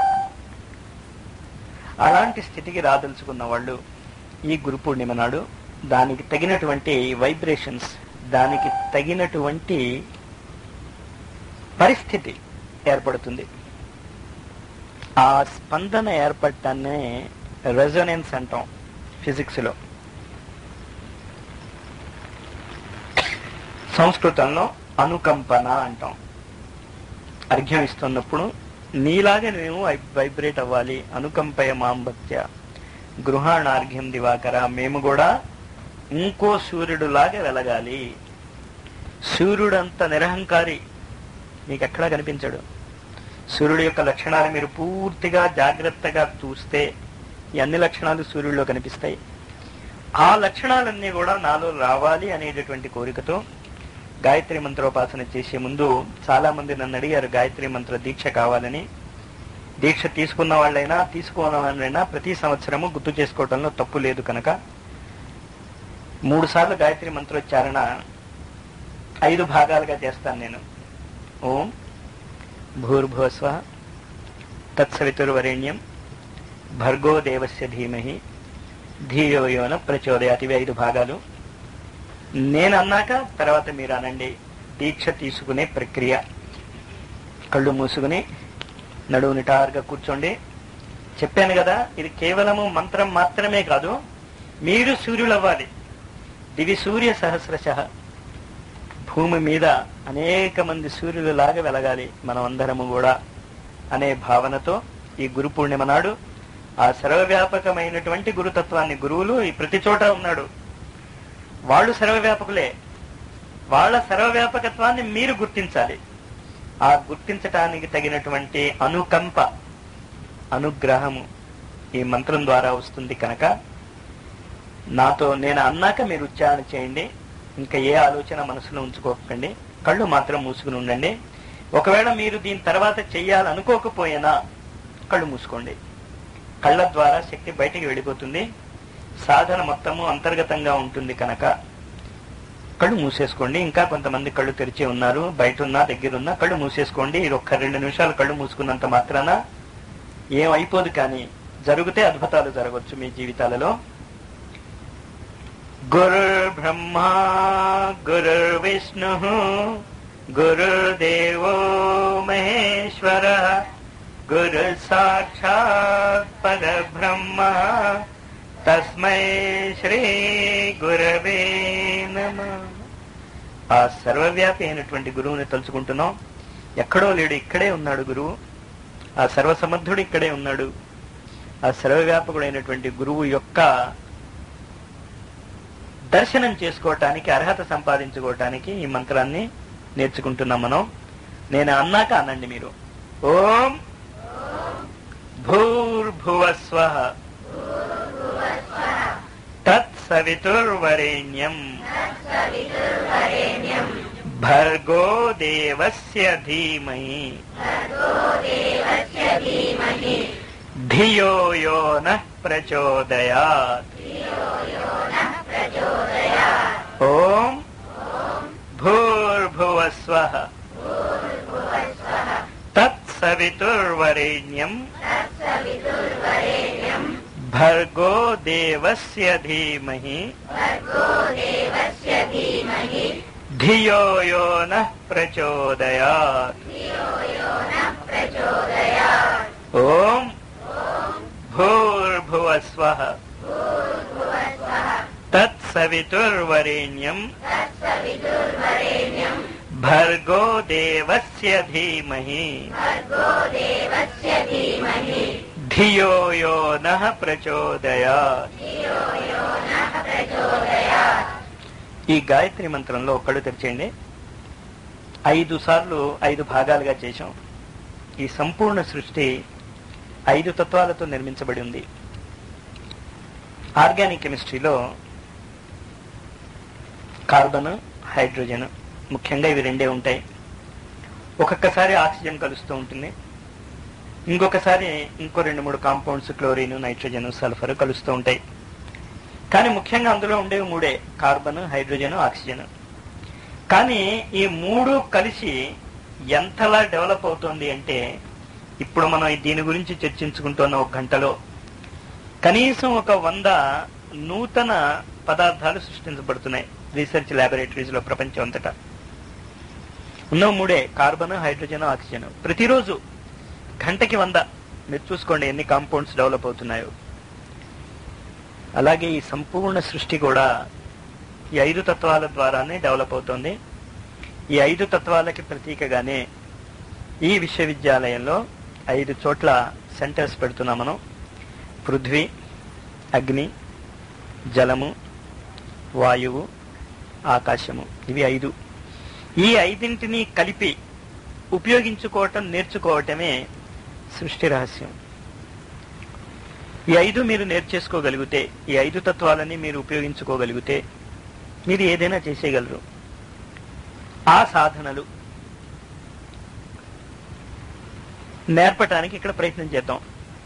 అలాంటి స్థితికి రాదలుచుకున్న వాళ్ళు ఈ గురు పూర్ణిమ నాడు దానికి తగినటువంటి వైబ్రేషన్స్ దానికి తగినటువంటి పరిస్థితి ఏర్పడుతుంది ఆ స్పందన ఏర్పడటాన్నే రెజొనెన్స్ అంటాం ఫిజిక్స్ లో సంస్కృతంలో అనుకంపన అంటాం అర్ఘ్యం ఇస్తున్నప్పుడు నీలాగే మేము వైబ్రేట్ అవ్వాలి అనుకంపయ మాంబత్య గృహాణార్ఘ్యం దివాకర మేము కూడా ఇంకో సూర్యుడు లాగా వెలగాలి సూర్యుడంత నిరహంకారి మీకు ఎక్కడా కనిపించడు సూర్యుడు యొక్క లక్షణాలు మీరు పూర్తిగా జాగ్రత్తగా చూస్తే ఈ అన్ని లక్షణాలు సూర్యుడిలో కనిపిస్తాయి ఆ లక్షణాలన్నీ కూడా నాలో రావాలి అనేటటువంటి కోరికతో గాయత్రి మంత్రోపాసన చేసే ముందు చాలా మంది నన్ను అడిగారు గాయత్రి మంత్ర దీక్ష కావాలని దీక్ష తీసుకున్న వాళ్ళైనా తీసుకోని వాళ్ళైనా ప్రతి సంవత్సరము గుర్తు చేసుకోవడంలో తప్పు లేదు కనుక మూడు సార్లు గాయత్రి మంత్రోచ్చారణ ఐదు భాగాలుగా చేస్తాను నేను ఓం భూర్భువస్వ తత్సవితుర్వరేణ్యం భర్గో దేవస్య ధీమహి ధీయో యోన ప్రచోదయాత్ ఇవి ఐదు భాగాలు నేను అన్నాక తర్వాత మీరు అనండి దీక్ష తీసుకునే ప్రక్రియ కళ్ళు మూసుకుని నడువు నిటారుగా కూర్చోండి చెప్పాను కదా ఇది కేవలము మంత్రం మాత్రమే కాదు మీరు సూర్యులు అవ్వాలి దివి సూర్య సహస్రశ భూమి మీద అనేక మంది సూర్యులు లాగా వెలగాలి మనం అందరము కూడా అనే భావనతో ఈ గురు పూర్ణిమ నాడు ఆ సర్వవ్యాపకమైనటువంటి గురుతత్వాన్ని గురువులు ఈ ప్రతి చోట ఉన్నాడు వాళ్ళు సర్వవ్యాపకులే వాళ్ళ సర్వవ్యాపకత్వాన్ని మీరు గుర్తించాలి ఆ గుర్తించటానికి తగినటువంటి అనుకంప అనుగ్రహము ఈ మంత్రం ద్వారా వస్తుంది కనుక నాతో నేను అన్నాక మీరు ఉచ్చారణ చేయండి ఇంకా ఏ ఆలోచన మనసులో ఉంచుకోకండి కళ్ళు మాత్రం మూసుకుని ఉండండి ఒకవేళ మీరు దీని తర్వాత చెయ్యాలనుకోకపోయినా కళ్ళు మూసుకోండి కళ్ళ ద్వారా శక్తి బయటికి వెళ్ళిపోతుంది సాధన మొత్తము అంతర్గతంగా ఉంటుంది కనుక కళ్ళు మూసేసుకోండి ఇంకా కొంతమంది కళ్ళు తెరిచి ఉన్నారు బయట ఉన్నా దగ్గర ఉన్నా కళ్ళు మూసేసుకోండి ఇది ఒక్క రెండు నిమిషాలు కళ్ళు మూసుకున్నంత మాత్రాన ఏం అయిపోదు కానీ జరిగితే అద్భుతాలు జరగవచ్చు మీ జీవితాలలో గురుర్ బ్రహ్మ గురుర్ విష్ణు గురుర్దేవో మహేశ్వర గురు సాక్షాత్ పరబ్రహ్మ తస్మై శ్రీ గురవే నమ ఆ సర్వవ్యాపి అయినటువంటి గురువుని తలుచుకుంటున్నాం ఎక్కడో లేడు ఇక్కడే ఉన్నాడు గురువు ఆ సర్వసమర్థుడు ఇక్కడే ఉన్నాడు ఆ సర్వవ్యాపకుడైనటువంటి గురువు యొక్క దర్శనం చేసుకోవటానికి అర్హత సంపాదించుకోవటానికి ఈ మంత్రాన్ని నేర్చుకుంటున్నాం మనం నేను అన్నాక అనండి మీరు ఓం భూర్భువస్వ తత్సవితుర్వరేణ్యం భర్గో దేవస్య ధీమహి ధియో యో నః ప్రచోదయాత్ ఓం భూర్భువస్వ తత్సవితుర్వరేణ్యం భర్గో దేవస్య ధీమహి ధియో యో నః ప్రచోదయాత్ ఓం భూర్భువస్వ తత్సవితుర్వరేణ్యం భర్గో దేవస్య ధీమహి ధియో యో నః ప్రచోదయాత్ ఈ గాయత్రి మంత్రంలో ఒక్కడు తెరిచేయండి ఐదు సార్లు ఐదు భాగాలుగా చేశాం ఈ సంపూర్ణ సృష్టి ఐదు తత్వాలతో నిర్మించబడి ఉంది ఆర్గానిక్ కెమిస్ట్రీలో కార్బన్ హైడ్రోజన్ ముఖ్యంగా ఇవి రెండే ఉంటాయి ఒక్కొక్కసారి ఆక్సిజన్ కలుస్తూ ఉంటుంది ఇంకొకసారి ఇంకో రెండు మూడు కాంపౌండ్స్ క్లోరిన్ నైట్రోజన్ సల్ఫర్ కలుస్తూ ఉంటాయి కానీ ముఖ్యంగా అందులో ఉండేవి మూడే కార్బన్ హైడ్రోజన్ ఆక్సిజన్ కానీ ఈ మూడు కలిసి ఎంతలా డెవలప్ అవుతుంది అంటే ఇప్పుడు మనం దీని గురించి చర్చించుకుంటున్న ఒక గంటలో కనీసం ఒక వంద నూతన పదార్థాలు సృష్టించబడుతున్నాయి రీసెర్చ్ ల్యాబొరేటరీస్ లో ప్రపంచం అంతటా ఉన్న మూడే కార్బన్ హైడ్రోజన్ ఆక్సిజన్ ప్రతిరోజు గంటకి వంద మీరు చూసుకోండి ఎన్ని కాంపౌండ్స్ డెవలప్ అవుతున్నాయో అలాగే ఈ సంపూర్ణ సృష్టి కూడా ఈ ఐదు తత్వాల ద్వారానే డెవలప్ అవుతుంది ఈ ఐదు తత్వాలకి ప్రతీకగానే ఈ విశ్వవిద్యాలయంలో ఐదు చోట్ల సెంటర్స్ పెడుతున్నాం మనం పృథ్వీ అగ్ని జలము వాయువు ఆకాశము ఇవి ఐదు ఈ ఐదింటిని కలిపి ఉపయోగించుకోవటం నేర్చుకోవటమే సృష్టి రహస్యం ఈ ఐదు మీరు నేర్చేసుకోగలిగితే ఈ ఐదు తత్వాలని మీరు ఉపయోగించుకోగలిగితే మీరు ఏదైనా చేసేయగలరు ఆ సాధనలు నేర్పటానికి ఇక్కడ ప్రయత్నం చేద్దాం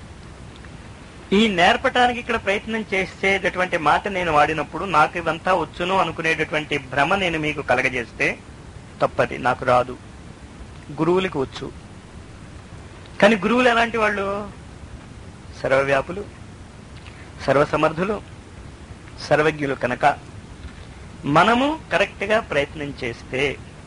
ఈ నేర్పటానికి ఇక్కడ ప్రయత్నం చేసేటటువంటి మాట నేను వాడినప్పుడు నాకు ఇదంతా వచ్చును అనుకునేటటువంటి భ్రమ నేను మీకు కలగజేస్తే తప్పది నాకు రాదు గురువులకు వచ్చు కానీ గురువులు ఎలాంటి వాళ్ళు సర్వవ్యాపులు సర్వసమర్థులు సర్వజ్ఞులు కనుక మనము కరెక్ట్ గా ప్రయత్నం చేస్తే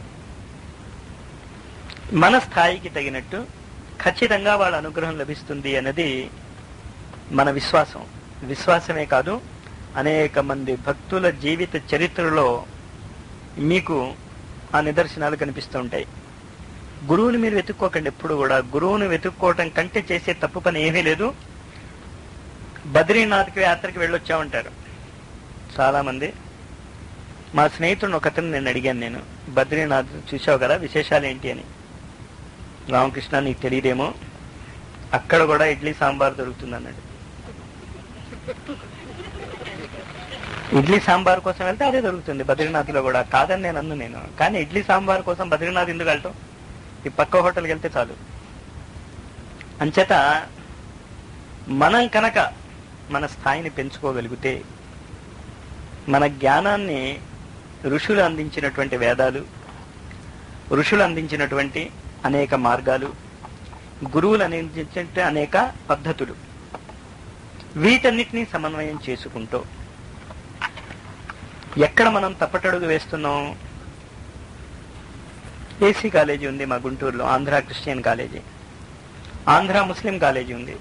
మన స్థాయికి తగినట్టు ఖచ్చితంగా వాళ్ళ అనుగ్రహం లభిస్తుంది అన్నది మన విశ్వాసం విశ్వాసమే కాదు అనేక మంది భక్తుల జీవిత చరిత్రలో మీకు ఆ నిదర్శనాలు కనిపిస్తూ ఉంటాయి గురువుని మీరు వెతుక్కోకండి ఎప్పుడు కూడా గురువుని వెతుక్కోవటం కంటే చేసే తప్పు పని ఏమీ లేదు బద్రీనాథ్కి యాత్రకి వెళ్ళొచ్చామంటారు చాలా మంది మా స్నేహితుడిని ఒకతను నేను అడిగాను నేను బద్రీనాథ్ చూసావు కదా విశేషాలు ఏంటి అని రామకృష్ణ నీకు తెలియదేమో అక్కడ కూడా ఇడ్లీ సాంబార్ దొరుకుతుంది అన్నాడు ఇడ్లీ సాంబార్ కోసం వెళ్తే అదే దొరుకుతుంది బద్రీనాథ్లో కూడా కాదని నేను అన్ను నేను కానీ ఇడ్లీ సాంబార్ కోసం బద్రీనాథ్ ఎందుకు వెళ్ళటం ఈ పక్క హోటల్కి వెళ్తే చాలు అంచేత మనం కనుక మన స్థాయిని పెంచుకోగలిగితే మన జ్ఞానాన్ని ఋషులు అందించినటువంటి వేదాలు ఋషులు అందించినటువంటి అనేక మార్గాలు గురువులు అందించినటువంటి అనేక పద్ధతులు వీటన్నిటినీ సమన్వయం చేసుకుంటూ ఎక్కడ మనం తప్పటడుగు వేస్తున్నాం ఏసీ కాలేజీ ఉంది మా గుంటూరులో Andhra Christian college Andhra Muslim college ఉంది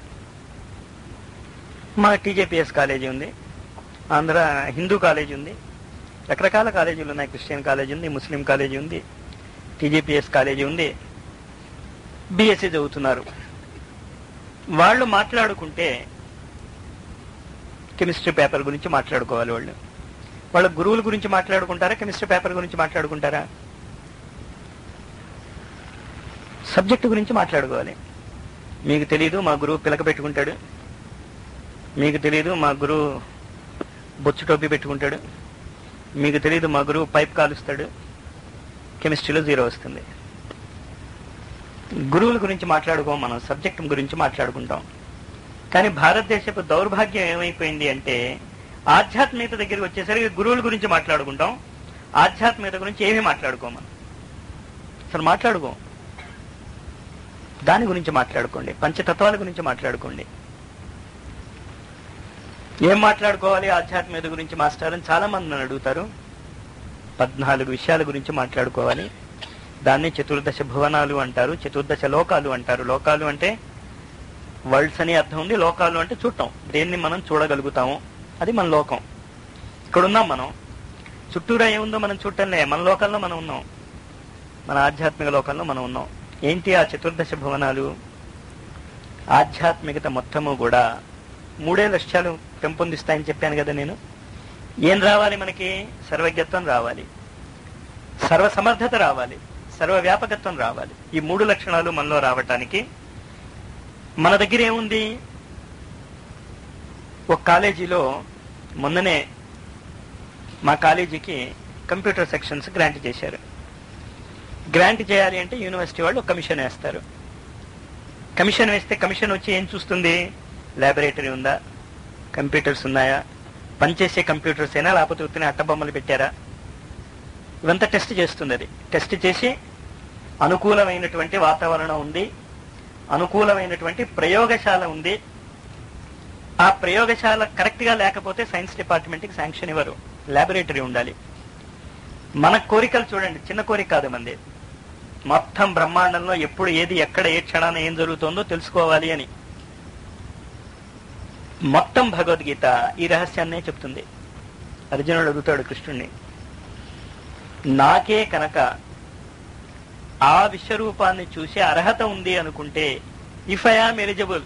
మా టీజేపీఎస్ కాలేజీ ఉంది ఆంధ్ర హిందూ కాలేజీ ఉంది రకరకాల కాలేజీలు ఉన్నాయి క్రిస్టియన్ కాలేజీ ఉంది ముస్లిం కాలేజీ ఉంది టీజేపీఎస్ కాలేజీ ఉంది బిఎస్సి చదువుతున్నారు వాళ్ళు మాట్లాడుకుంటే కెమిస్ట్రీ పేపర్ గురించి మాట్లాడుకోవాలి వాళ్ళు వాళ్ళ గురువుల గురించి మాట్లాడుకుంటారా కెమిస్ట్రీ పేపర్ గురించి మాట్లాడుకుంటారా సబ్జెక్టు గురించి మాట్లాడుకోవాలి మీకు తెలియదు మా గురువు పిలక పెట్టుకుంటాడు మీకు తెలియదు మా గురువు బొచ్చు టోపీ పెట్టుకుంటాడు మీకు తెలియదు మా గురువు పైప్ కాలుస్తాడు కెమిస్ట్రీలో జీరో వస్తుంది గురువుల గురించి మాట్లాడుకోం మనం సబ్జెక్ట్ గురించి మాట్లాడుకుంటాం కానీ భారతదేశపు దౌర్భాగ్యం ఏమైపోయింది అంటే ఆధ్యాత్మికత దగ్గరికి వచ్చేసరికి గురువుల గురించి మాట్లాడుకుంటాం ఆధ్యాత్మికత గురించి ఏమీ మాట్లాడుకోం మనం అసలు మాట్లాడుకోం దాని గురించి మాట్లాడుకోండి పంచతత్వాల గురించి మాట్లాడుకోండి ఏం మాట్లాడుకోవాలి ఆధ్యాత్మికత గురించి మాస్టర్ అని చాలా మంది నన్ను అడుగుతారు పద్నాలుగు విషయాల గురించి మాట్లాడుకోవాలి దాన్ని చతుర్దశ భువనాలు అంటారు చతుర్దశ లోకాలు అంటారు లోకాలు అంటే వరల్డ్స్ అని అర్థం ఉంది లోకాలు అంటే చూడటం దేన్ని మనం చూడగలుగుతాము అది మన లోకం ఇక్కడ ఉన్నాం మనం చుట్టూరా ఏముందో మనం చూడటంలే మన లోకంలో మనం ఉన్నాం మన ఆధ్యాత్మిక లోకంలో మనం ఉన్నాం ఏంటి ఆ చతుర్దశ భువనాలు ఆధ్యాత్మికత మొత్తము కూడా మూడే లక్ష్యాలు పెంపొందిస్తాయని చెప్పాను కదా నేను ఏం రావాలి మనకి సర్వజ్ఞత్వం రావాలి సర్వ సమర్థత రావాలి సర్వ వ్యాపకత్వం రావాలి ఈ మూడు లక్షణాలు మనలో రావటానికి మన దగ్గర ఏముంది ఒక కాలేజీలో మొన్ననే మా కాలేజీకి కంప్యూటర్ సెక్షన్స్ గ్రాంట్ చేశారు గ్రాంట్ చేయాలి అంటే యూనివర్సిటీ వాళ్ళు కమిషన్ వేస్తారు కమిషన్ వేస్తే కమిషన్ వచ్చి ఏం చూస్తుంది ల్యాబొరేటరీ ఉందా కంప్యూటర్స్ ఉన్నాయా పనిచేసే కంప్యూటర్స్ అయినా లేకపోతే ఉత్తిన అట్టబొమ్మలు పెట్టారా ఇవంతా టెస్ట్ చేస్తుంది అది టెస్ట్ చేసి అనుకూలమైనటువంటి వాతావరణం ఉంది అనుకూలమైనటువంటి ప్రయోగశాల ఉంది ఆ ప్రయోగశాల కరెక్ట్ గా లేకపోతే సైన్స్ డిపార్ట్మెంట్ కి శాంక్షన్ ఇవ్వరు ల్యాబొరేటరీ ఉండాలి మన కోరికలు చూడండి చిన్న కోరిక కాదు మంది మొత్తం బ్రహ్మాండంలో ఎప్పుడు ఏది ఎక్కడ ఏ క్షణాన ఏం జరుగుతుందో తెలుసుకోవాలి అని మొత్తం భగవద్గీత ఈ రహస్యాన్నే చెప్తుంది అర్జునుడు అడుగుతాడు కృష్ణుణ్ణి నాకే కనుక ఆ విశ్వరూపాన్ని చూసే అర్హత ఉంది అనుకుంటే ఇఫ్ ఐ ఆమ్ ఎలిజిబుల్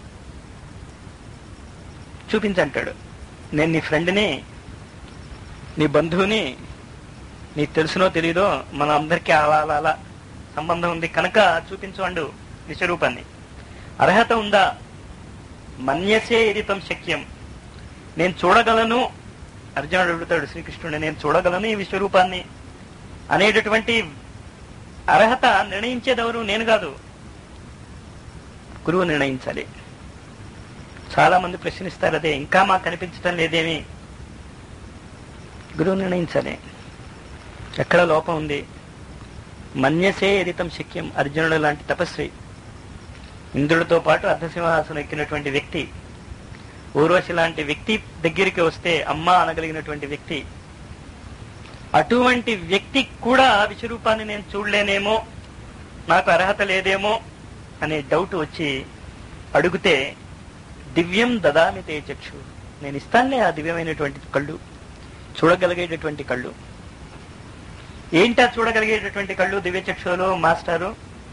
చూపించంటాడు నేను నీ ఫ్రెండ్ని నీ బంధువుని నీకు తెలుసునో తెలీదో మన అందరికీ అలా అలా అలా సంబంధం ఉంది కనుక చూపించు అండు విశ్వరూపాన్ని అర్హత ఉందా మన్యసే ఎదితం శక్యం నేను చూడగలను అర్జునుడు అడుగుతాడు శ్రీకృష్ణుడు నేను చూడగలను ఈ విశ్వరూపాన్ని అనేటటువంటి అర్హత నిర్ణయించేదెవరు నేను కాదు గురువు నిర్ణయించాలి చాలా మంది ప్రశ్నిస్తారు అదే ఇంకా మాకు కనిపించడం లేదేమి గురువు నిర్ణయించాలి ఎక్కడ లోపం ఉంది మన్యసే ఎదితం శక్యం అర్జునుడు లాంటి తపస్వి ఇంద్రుడితో పాటు అర్ధసింహాసనం ఎక్కినటువంటి వ్యక్తి ఊర్వశి లాంటి వ్యక్తి దగ్గరికి వస్తే అమ్మ అనగలిగినటువంటి వ్యక్తి అటువంటి వ్యక్తి కూడా విశ్వరూపాన్ని నేను చూడలేనేమో నాకు అర్హత లేదేమో అనే డౌట్ వచ్చి అడిగితే దివ్యం దదామి తే చక్షు నేను ఇస్తానులే ఆ దివ్యమైనటువంటి కళ్ళు చూడగలిగేటటువంటి కళ్ళు ఏంటా చూడగలిగేటటువంటి కళ్ళు దివ్య చక్షువులు మాస్టారు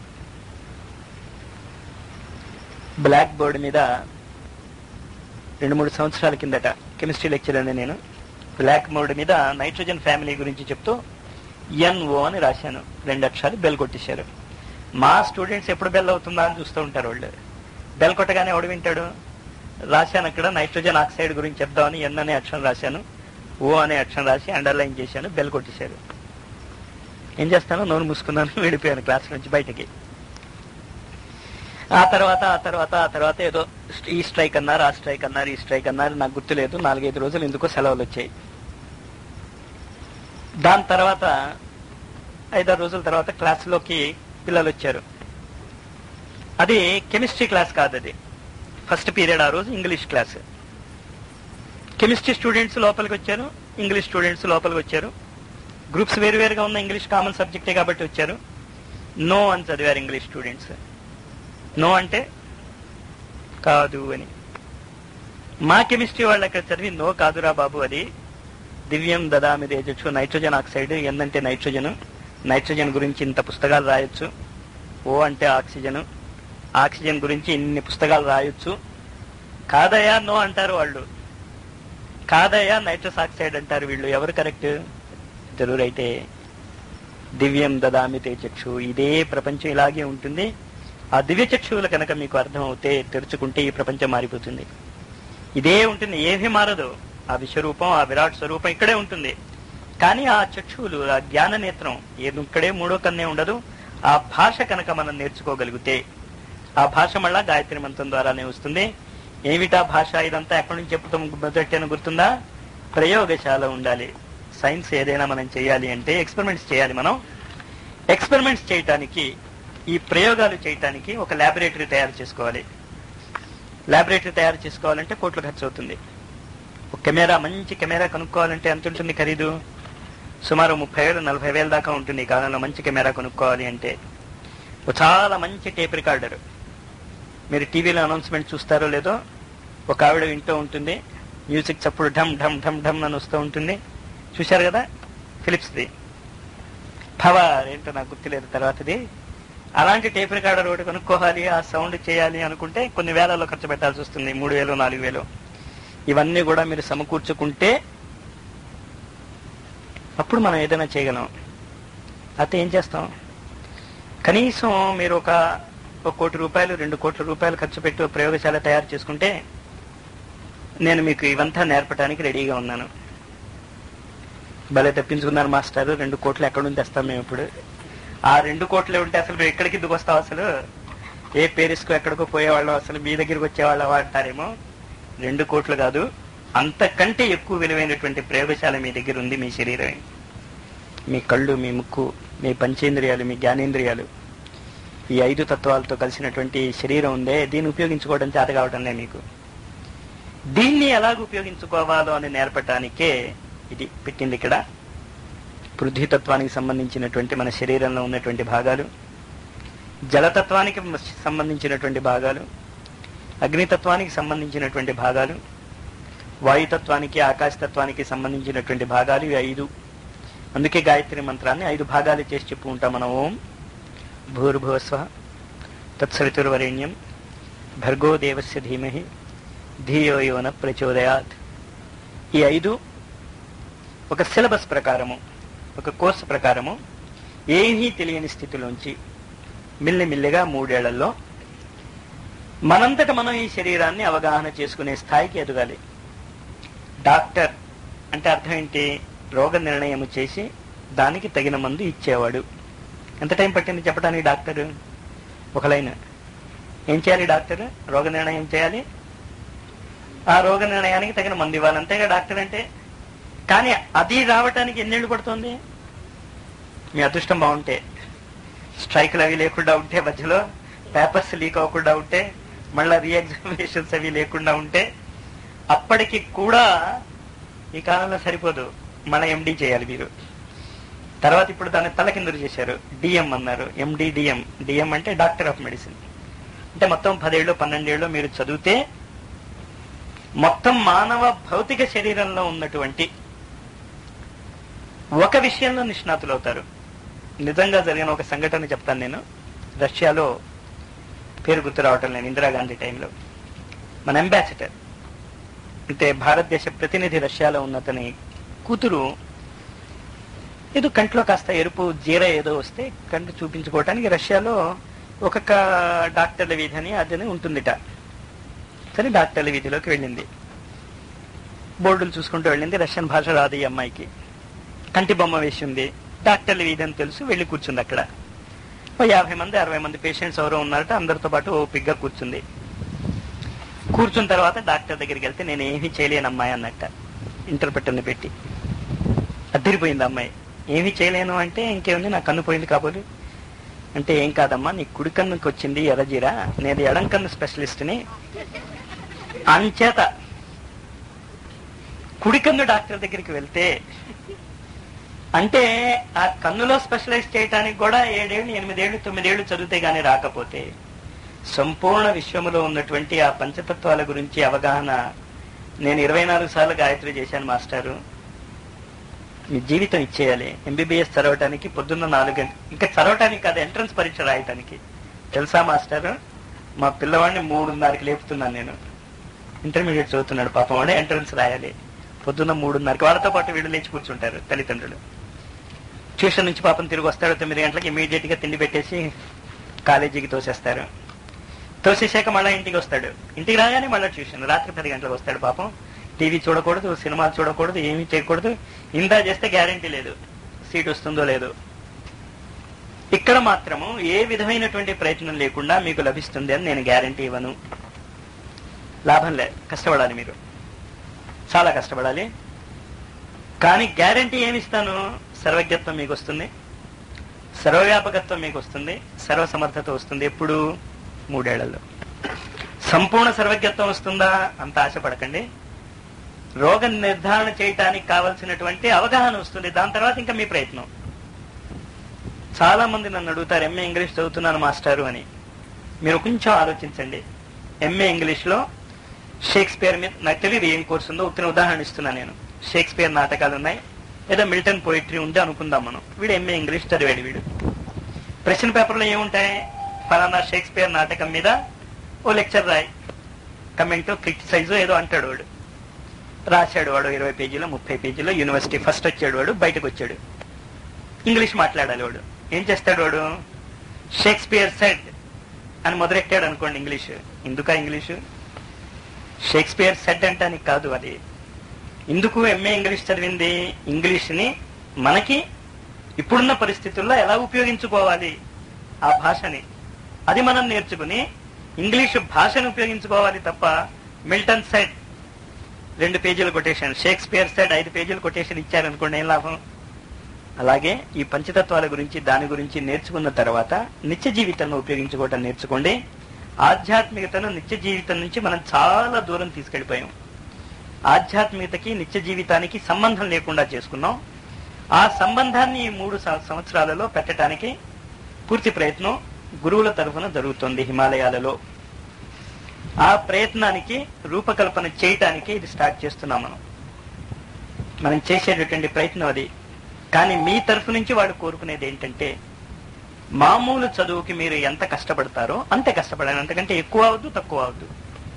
బ్లాక్ బోర్డ్ మీద రెండు మూడు సంవత్సరాల కిందట కెమిస్ట్రీ లెక్చర్ అని నేను బ్లాక్ బోర్డ్ మీద నైట్రోజన్ ఫ్యామిలీ గురించి చెప్తూ ఎన్ఓ అని రాశాను రెండు అక్షరాలు బెల్ కొట్టేశారు మా స్టూడెంట్స్ ఎప్పుడు బెల్ అవుతుందా అని చూస్తూ ఉంటారు వాళ్ళు బెల్ కొట్టగానే ఎవడు వింటాడు రాశాను అక్కడ నైట్రోజన్ ఆక్సైడ్ గురించి చెప్దామని ఎన్ అనే అక్షరం రాశాను ఓ అనే అక్షరం రాసి అండర్లైన్ చేశాను బెల్ కొట్టేశారు ఏం చేస్తాను నోరు మూసుకున్నాను వెళ్ళిపోయాను క్లాస్ నుంచి బయటకి ఆ తర్వాత ఆ తర్వాత ఆ తర్వాత ఏదో ఈ స్ట్రైక్ అన్నారు ఆ స్ట్రైక్ అన్నారు ఈ స్ట్రైక్ అన్నారు నాకు గుర్తులేదు నాలుగైదు రోజులు ఎందుకో సెలవులు వచ్చాయి దాని తర్వాత ఐదారు రోజుల తర్వాత క్లాసులోకి పిల్లలు వచ్చారు అది కెమిస్ట్రీ క్లాస్ కాదు అది ఫస్ట్ పీరియడ్ ఆ రోజు ఇంగ్లీష్ క్లాస్ కెమిస్ట్రీ స్టూడెంట్స్ లోపలికి వచ్చారు ఇంగ్లీష్ స్టూడెంట్స్ లోపలికి వచ్చారు గ్రూప్స్ వేరువేరుగా ఉన్న ఇంగ్లీష్ కామన్ సబ్జెక్టే కాబట్టి వచ్చారు నో అని చదివారు ఇంగ్లీష్ స్టూడెంట్స్ నో అంటే కాదు అని మా కెమిస్ట్రీ వాళ్ళు అక్కడ చదివి నో కాదురా బాబు అది దివ్యం దదామి తేజచ్చు నైట్రోజన్ ఆక్సైడ్ ఎందంటే నైట్రోజన్ నైట్రోజన్ గురించి ఇంత పుస్తకాలు రాయొచ్చు ఓ అంటే ఆక్సిజన్ ఆక్సిజన్ గురించి ఇన్ని పుస్తకాలు రాయొచ్చు కాదయా నో అంటారు వాళ్ళు కాదయా నైట్రస్ ఆక్సైడ్ అంటారు వీళ్ళు ఎవరు కరెక్ట్ జరూరైతే దివ్యం దదామి తే చక్షు ఇదే ప్రపంచం ఇలాగే ఉంటుంది ఆ దివ్య చక్షువులు కనుక మీకు అర్థమవుతే తెరుచుకుంటే ఈ ప్రపంచం మారిపోతుంది ఇదే ఉంటుంది ఏమీ మారదు ఆ విశ్వరూపం ఆ విరాట్ స్వరూపం ఇక్కడే ఉంటుంది కానీ ఆ చక్షువులు ఆ జ్ఞాన నేత్రం ఏది ఇక్కడే మూడో కన్నే ఉండదు ఆ భాష కనుక మనం నేర్చుకోగలిగితే ఆ భాష మళ్ళా గాయత్రి మంత్రం ద్వారానే వస్తుంది ఏమిటా భాష ఇదంతా ఎక్కడి నుంచి చెప్తాం మొదటి గుర్తుందా ప్రయోగశాల ఉండాలి సైన్స్ ఏదైనా మనం చేయాలి అంటే ఎక్స్పెరిమెంట్స్ చేయాలి మనం ఎక్స్పెరిమెంట్స్ చేయటానికి ఈ ప్రయోగాలు చేయటానికి ఒక ల్యాబొరేటరీ తయారు చేసుకోవాలి ల్యాబొరేటరీ తయారు చేసుకోవాలంటే కోట్లు ఖర్చు అవుతుంది ఒక కెమెరా మంచి కెమెరా కొనుక్కోవాలంటే ఎంత ఉంటుంది ఖరీదు సుమారు ముప్పై వేలు నలభై వేల దాకా ఉంటుంది ఈ కాలంలో మంచి కెమెరా కొనుక్కోవాలి అంటే ఒక చాలా మంచి టేప్ రికార్డర్ మీరు టీవీలో అనౌన్స్మెంట్ చూస్తారో లేదో ఒక ఆవిడ వింటూ ఉంటుంది మ్యూజిక్ చప్పుడు ఢమ్ ఢమ్ ఢమ్ ఢమ్ అని వస్తూ ఉంటుంది చూశారు కదా ఫిలిప్స్ది పవర్ ఏంటో నాకు గుర్తులేదు తర్వాతది అలాంటి టేప్ రికార్డర్ ఒకటి కొనుక్కోవాలి ఆ సౌండ్ చేయాలి అనుకుంటే కొన్ని వేలలో ఖర్చు పెట్టాల్సి వస్తుంది మూడు వేలు నాలుగు వేలు ఇవన్నీ కూడా మీరు సమకూర్చుకుంటే అప్పుడు మనం ఏదైనా చేయగలం అయితే ఏం చేస్తాం కనీసం మీరు ఒక ఒక కోటి రూపాయలు రెండు కోట్ల రూపాయలు ఖర్చు పెట్టి ఒక ప్రయోగశాల తయారు చేసుకుంటే నేను మీకు ఇవంతా నేర్పడానికి రెడీగా ఉన్నాను భలే తప్పించుకున్నారు మాస్టర్ రెండు కోట్లు ఎక్కడ నుంచి తెస్తాం మేము ఇప్పుడు ఆ రెండు కోట్లు ఉంటే అసలు మేము ఎక్కడికి దిగు వస్తాం అసలు ఏ పేరిస్కో ఎక్కడికో పోయేవాళ్ళం అసలు మీ దగ్గరికి వచ్చేవాళ్ళం అంటారేమో రెండు కోట్లు కాదు అంతకంటే ఎక్కువ విలువైనటువంటి ప్రయోగశాల మీ దగ్గర ఉంది మీ శరీరమే మీ కళ్ళు మీ ముక్కు మీ పంచేంద్రియాలు మీ జ్ఞానేంద్రియాలు ఈ ఐదు తత్వాలతో కలిసినటువంటి శరీరం ఉందే దీన్ని ఉపయోగించుకోవడం చేత కావటంలే మీకు దీన్ని ఎలాగ ఉపయోగించుకోవాలో అని నేర్పటానికే ఇది పెట్టింది ఇక్కడ పృథ్వీతత్వానికి సంబంధించినటువంటి మన శరీరంలో ఉన్నటువంటి భాగాలు జలతత్వానికి సంబంధించినటువంటి భాగాలు అగ్నితత్వానికి సంబంధించినటువంటి భాగాలు వాయుతత్వానికి ఆకాశతత్వానికి సంబంధించినటువంటి భాగాలు ఇవి ఐదు అందుకే గాయత్రి మంత్రాన్ని ఐదు భాగాలు చేసి చెప్పు ఉంటాం మనం ఓం భూర్భువస్వ తత్సవితుర్వరేణ్యం భర్గో దేవస్య ధీమహి ధియో యోన ప్రచోదయాత్ ఈ ఐదు ఒక సిలబస్ ప్రకారము ఒక కోర్సు ప్రకారము ఏమీ తెలియని స్థితిలోంచి మిల్లిమిల్లిగా మూడేళ్లలో మనంతట మనం ఈ శరీరాన్ని అవగాహన చేసుకునే స్థాయికి ఎదగాలి డాక్టర్ అంటే అర్థం ఏంటి రోగ నిర్ణయం చేసి దానికి తగిన మందు ఇచ్చేవాడు ఎంత టైం పట్టింది చెప్పడానికి డాక్టర్ ఒక లైన్ ఏం చేయాలి డాక్టర్ రోగ నిర్ణయం చేయాలి ఆ రోగ నిర్ణయానికి తగిన మందు ఇవ్వాలి అంతేగా డాక్టర్ అంటే కానీ అది రావటానికి ఎన్నేళ్ళు పడుతుంది మీ అదృష్టం బాగుంటే స్ట్రైకులు అవి లేకుండా ఉంటే మధ్యలో పేపర్స్ లీక్ అవ్వకుండా ఉంటే మళ్ళా రీఎగ్జామినేషన్స్ అవి లేకుండా ఉంటే అప్పటికి కూడా ఈ కాలంలో సరిపోదు మన ఎండి చేయాలి మీరు తర్వాత ఇప్పుడు దాన్ని తలకిందులు చేశారు డిఎం అన్నారు ఎండి డిఎం డిఎం అంటే డాక్టర్ ఆఫ్ మెడిసిన్ అంటే మొత్తం పదేళ్ళు పన్నెండేళ్ళు మీరు చదివితే మొత్తం మానవ భౌతిక శరీరంలో ఉన్నటువంటి ఒక విషయంలో నిష్ణాతులు అవుతారు నిజంగా జరిగిన ఒక సంఘటన చెప్తాను నేను రష్యాలో పేరు గుర్తు రావటం నేను ఇందిరాగాంధీ టైంలో మన అంబాసిడర్ అంటే భారతదేశ ప్రతినిధి రష్యాలో ఉన్నతని కూతురు ఏదో కంట్లో కాస్త ఎరుపు జీర ఏదో వస్తే కంటి చూపించుకోవటానికి రష్యాలో ఒక్కొక్క డాక్టర్ల వీధి అని అదని ఉంటుందిట సరే డాక్టర్ల వీధిలోకి వెళ్ళింది బోర్డులు చూసుకుంటూ వెళ్ళింది రష్యన్ భాష రాదు ఈ అమ్మాయికి కంటి బొమ్మ వేసి ఉంది డాక్టర్ల వీధి అని తెలుసు వెళ్ళి కూర్చుంది అక్కడ ఓ యాభై మంది అరవై మంది పేషెంట్స్ ఎవరో ఉన్నారట అందరితో పాటు ఓపిగ్గా కూర్చుంది కూర్చున్న తర్వాత డాక్టర్ దగ్గరికి వెళ్తే నేను ఏమీ చేయలేను అమ్మాయి అన్నట్ట ఇంటర్ప్రెటర్ని పెట్టి అద్దరిపోయింది అమ్మాయి ఏమీ చేయలేను అంటే ఇంకేముంది నా కన్ను పోయింది కాబోలు అంటే ఏం కాదమ్మా నీ కుడి కన్నుకి వచ్చింది ఎర్రజీరా నేను ఎడం కన్ను స్పెషలిస్ట్ని అంచేత కుడి కన్ను డాక్టర్ దగ్గరికి వెళ్తే అంటే ఆ కన్నులో స్పెషలైజ్ చేయడానికి కూడా ఏడేళ్ళు ఎనిమిదేళ్లు తొమ్మిదేళ్లు చదివితే గానీ రాకపోతే సంపూర్ణ విశ్వములో ఉన్నటువంటి ఆ పంచతత్వాల గురించి అవగాహన నేను ఇరవై నాలుగు సార్లు గాయత్రి చేశాను మాస్టారు మీ జీవితం ఇచ్చేయాలి ఎంబీబీఎస్ చదవటానికి పొద్దున్న నాలుగు గంటలు ఇంకా చదవటానికి కాదు ఎంట్రన్స్ పరీక్ష రాయటానికి తెలుసా మాస్టారు మా పిల్లవాడిని మూడున్నరకి లేపుతున్నాను నేను ఇంటర్మీడియట్ చదువుతున్నాడు పాపం వాడు ఎంట్రన్స్ రాయాలి పొద్దున్న మూడున్నరకి వాళ్ళతో పాటు వీళ్ళు లేచి కూర్చుంటారు తల్లిదండ్రులు ట్యూషన్ నుంచి పాపం తిరిగి వస్తాడు తొమ్మిది గంటలకు ఇమీడియట్ గా తిండి పెట్టేసి కాలేజీకి తోసేస్తారు తోసేసాక మళ్ళీ ఇంటికి వస్తాడు ఇంటికి రాగానే మళ్ళీ ట్యూషన్ రాత్రి పది గంటలకు వస్తాడు పాపం టీవీ చూడకూడదు సినిమాలు చూడకూడదు ఏమీ చేయకూడదు ఇందా చేస్తే గ్యారంటీ లేదు సీట్ వస్తుందో లేదో ఇక్కడ మాత్రము ఏ విధమైనటువంటి ప్రయత్నం లేకుండా మీకు లభిస్తుంది అని నేను గ్యారంటీ ఇవ్వను లాభం లే కష్టపడాలి మీరు చాలా కష్టపడాలి కానీ గ్యారంటీ ఏమిస్తాను సర్వజ్ఞత్వం మీకు వస్తుంది సర్వవ్యాపకత్వం మీకు వస్తుంది సర్వసమర్థత వస్తుంది ఎప్పుడు మూడేళ్లలో సంపూర్ణ సర్వజ్ఞత్వం వస్తుందా అంత ఆశపడకండి రోగ నిర్ధారణ చేయటానికి కావలసినటువంటి అవగాహన వస్తుంది దాని తర్వాత ఇంకా మీ ప్రయత్నం చాలా మంది నన్ను అడుగుతారు ఎంఏ ఇంగ్లీష్ చదువుతున్నాను మాస్టారు అని మీరు కొంచెం ఆలోచించండి ఎంఏ ఇంగ్లీష్ లో షేక్స్పియర్ మీద నాకు తెలియదు ఏం కోర్సు ఉందో ఉత్తర ఉదాహరణ ఇస్తున్నాను నేను షేక్స్పియర్ నాటకాలు ఉన్నాయి ఏదో మిల్టన్ పోయిటరీ ఉంది అనుకుందాం మనం వీడు ఎంఏ ఇంగ్లీష్ చదివాడు వీడు ప్రశ్న పేపర్లో ఏముంటాయి ఫలానా షేక్స్పియర్ నాటకం మీద ఓ లెక్చర్ రాయి కమెంట్ క్రిటిసైజ్ ఏదో అంటాడు వాడు రాశాడు వాడు ఇరవై పేజీలో ముప్పై పేజీలో యూనివర్సిటీ ఫస్ట్ వచ్చాడు వాడు బయటకు వచ్చాడు ఇంగ్లీష్ మాట్లాడాలి వాడు ఏం చేస్తాడు వాడు షేక్స్పియర్ సెడ్ అని మొదలెట్టాడు అనుకోండి ఇంగ్లీష్ ఎందుకా ఇంగ్లీషు షేక్స్పియర్ సెడ్ అంటానికి కాదు అది ఎందుకు ఎంఏ ఇంగ్లీష్ చదివింది ఇంగ్లీష్ ని మనకి ఇప్పుడున్న పరిస్థితుల్లో ఎలా ఉపయోగించుకోవాలి ఆ భాషని అది మనం నేర్చుకుని ఇంగ్లీష్ భాషను ఉపయోగించుకోవాలి తప్ప మిల్టన్ సెడ్ రెండు పేజీల కొటేషన్ షేక్స్పియర్ సెడ్ ఐదు పేజీల కొటేషన్ ఇచ్చారనుకోండి ఏం లాభం అలాగే ఈ పంచతత్వాల గురించి దాని గురించి నేర్చుకున్న తర్వాత నిత్య జీవితంలో ఉపయోగించుకోవటం నేర్చుకోండి ఆధ్యాత్మికతను నిత్య జీవితం నుంచి మనం చాలా దూరం తీసుకెళ్లిపోయాం ఆధ్యాత్మికతకి నిత్య జీవితానికి సంబంధం లేకుండా చేసుకున్నాం ఆ సంబంధాన్ని ఈ మూడు సం- సంవత్సరాలలో పెట్టడానికి పూర్తి ప్రయత్నం గురువుల తరఫున జరుగుతుంది హిమాలయాలలో ఆ ప్రయత్నానికి రూపకల్పన చేయటానికి ఇది స్టార్ట్ చేస్తున్నాం మనం మనం చేసేటటువంటి ప్రయత్నం అది కానీ మీ తరఫు నుంచి వాడు కోరుకునేది ఏంటంటే మామూలు చదువుకి మీరు ఎంత కష్టపడతారో అంతే కష్టపడాలి అంతకంటే ఎక్కువ అవద్దు తక్కువ అవద్దు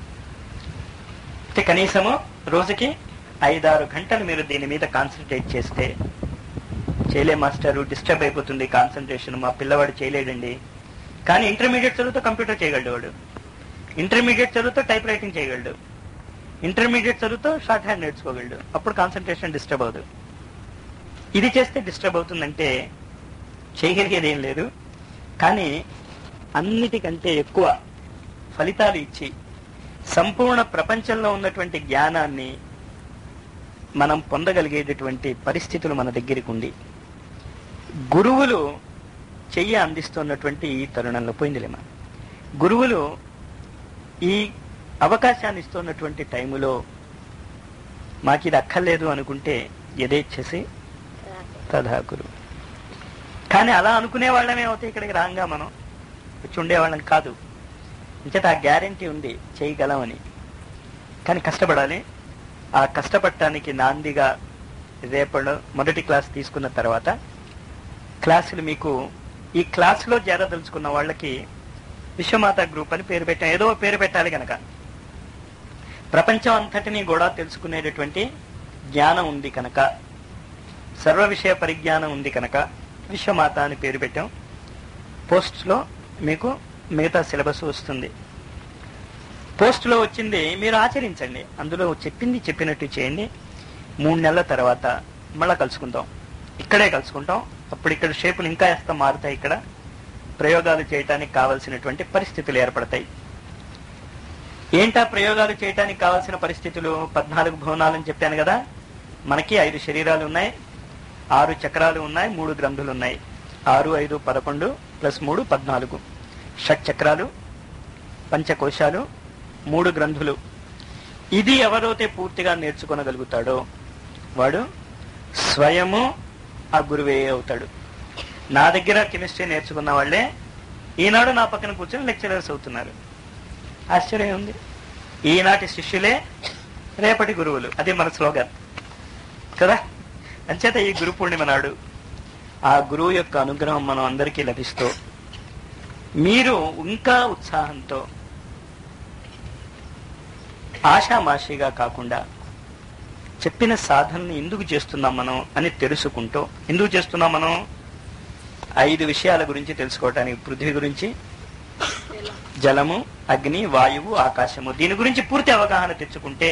అంటే కనీసము రోజుకి ఐదారు గంటలు మీరు దీని మీద కాన్సన్ట్రేట్ చేస్తే చేయలే మాస్టారు డిస్టర్బ్ అయిపోతుంది కాన్సన్ట్రేషన్ మా పిల్లవాడు చేయలేడండి కానీ ఇంటర్మీడియట్ చదువుతో కంప్యూటర్ చేయగలడు వాడు ఇంటర్మీడియట్ చదువుతో టైప్ రైటింగ్ చేయగలడు ఇంటర్మీడియట్ చదువుతో షార్ట్ హ్యాండ్ నేర్చుకోగలడు అప్పుడు కాన్సన్ట్రేషన్ డిస్టర్బ్ అవ్వదు ఇది చేస్తే డిస్టర్బ్ అవుతుందంటే చేయగలిగేది ఏం లేదు కానీ అన్నిటికంటే ఎక్కువ ఫలితాలు ఇచ్చి సంపూర్ణ ప్రపంచంలో ఉన్నటువంటి జ్ఞానాన్ని మనం పొందగలిగేటటువంటి పరిస్థితులు మన దగ్గరికి ఉంది గురువులు చెయ్యి అందిస్తున్నటువంటి ఈ తరుణంలో పోయిందిలేమా గురువులు ఈ అవకాశాన్ని ఇస్తున్నటువంటి టైములో మాకు ఇది అక్కర్లేదు అనుకుంటే యథేచ్ఛసి తథాకురు కానీ అలా అనుకునే వాళ్ళమే అవుతాయి ఇక్కడికి రాంగా మనం వచ్చి ఉండేవాళ్ళం కాదు ఇంచేత ఆ గ్యారంటీ ఉంది చేయగలమని కానీ కష్టపడాలి ఆ కష్టపడటానికి నాందిగా రేపటి మొదటి క్లాస్ తీసుకున్న తర్వాత క్లాసులు మీకు ఈ క్లాసులో చేరదలుచుకున్న వాళ్ళకి విశ్వమాత గ్రూప్ అని పేరు పెట్టాం ఏదో పేరు పెట్టాలి కనుక ప్రపంచం అంతటినీ కూడా తెలుసుకునేటటువంటి జ్ఞానం ఉంది కనుక సర్వ విషయ పరిజ్ఞానం ఉంది కనుక విశ్వమాత అని పేరు పెట్టాం పోస్ట్లో మీకు మిగతా సిలబస్ వస్తుంది పోస్ట్లో వచ్చింది మీరు ఆచరించండి అందులో చెప్పింది చెప్పినట్టు చేయండి మూడు నెలల తర్వాత మళ్ళా కలుసుకుంటాం ఇక్కడే కలుసుకుంటాం అప్పుడు ఇక్కడ షేపులు ఇంకా ఎంత మారుతాయి ఇక్కడ ప్రయోగాలు చేయటానికి కావలసినటువంటి పరిస్థితులు ఏర్పడతాయి ఏంటా ప్రయోగాలు చేయటానికి కావాల్సిన పరిస్థితులు పద్నాలుగు భవనాలని చెప్పాను కదా మనకి ఐదు శరీరాలు ఉన్నాయి ఆరు చక్రాలు ఉన్నాయి మూడు గ్రంథులు ఉన్నాయి ఆరు ఐదు పదకొండు ప్లస్ మూడు పద్నాలుగు షట్ చక్రాలు పంచకోశాలు మూడు గ్రంథులు ఇది ఎవరైతే పూర్తిగా నేర్చుకోనగలుగుతాడో వాడు స్వయము ఆ గురువే అవుతాడు నా దగ్గర కెమిస్ట్రీ నేర్చుకున్న వాళ్ళే ఈనాడు నా పక్కన కూర్చొని లెక్చరర్స్ అవుతున్నారు ఆశ్చర్యం ఉంది ఈనాటి శిష్యులే రేపటి గురువులు అది మన స్లోగన్ కదా అంచేత ఈ గురు పూర్ణిమ నాడు ఆ గురువు యొక్క అనుగ్రహం మనం అందరికీ లభిస్తూ మీరు ఇంకా ఉత్సాహంతో ఆషామాషిగా కాకుండా చెప్పిన సాధనని ఎందుకు చేస్తున్నాం మనం అని తెలుసుకుంటూ ఎందుకు చేస్తున్నాం మనం ఐదు విషయాల గురించి తెలుసుకోవటానికి పృథ్వీ గురించి జలము అగ్ని వాయువు ఆకాశము దీని గురించి పూర్తి అవగాహన తెచ్చుకుంటే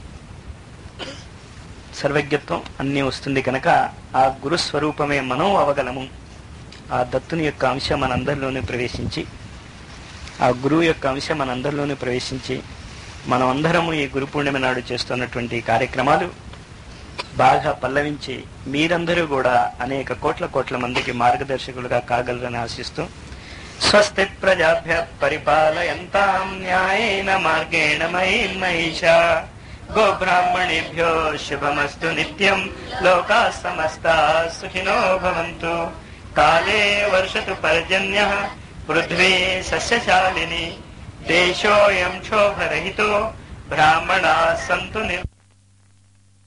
సర్వజ్ఞత్వం అన్నీ వస్తుంది కనుక ఆ గురు స్వరూపమే మనం అవగలము ఆ దత్తుని యొక్క అంశం మనందరిలోనే ప్రవేశించి ఆ గురువు యొక్క అంశం మనందరిలోనే ప్రవేశించి మనం అందరము ఈ గురు పూర్ణిమ నాడు చేస్తున్నటువంటి కార్యక్రమాలు బాగా పల్లవించి మీరందరూ కూడా అనేక కోట్ల కోట్ల మందికి మార్గదర్శకులుగా కాగలరని ఆశిస్తూ స్వస్తి ప్రజాభ్య పరిపాలయంతాం న్యాయేన మార్గేణ మహీం మహిషా గోబ్రాహ్మణేభ్యో శుభమస్తు నిత్యం లోకా సమస్తా సుఖినో భవంతు కాలే వర్షతు పర్జన్య పృథ్వీ సస్యశాలిని దేశోయం క్షోభరహితో బ్రాహ్మణా సంతు నిర్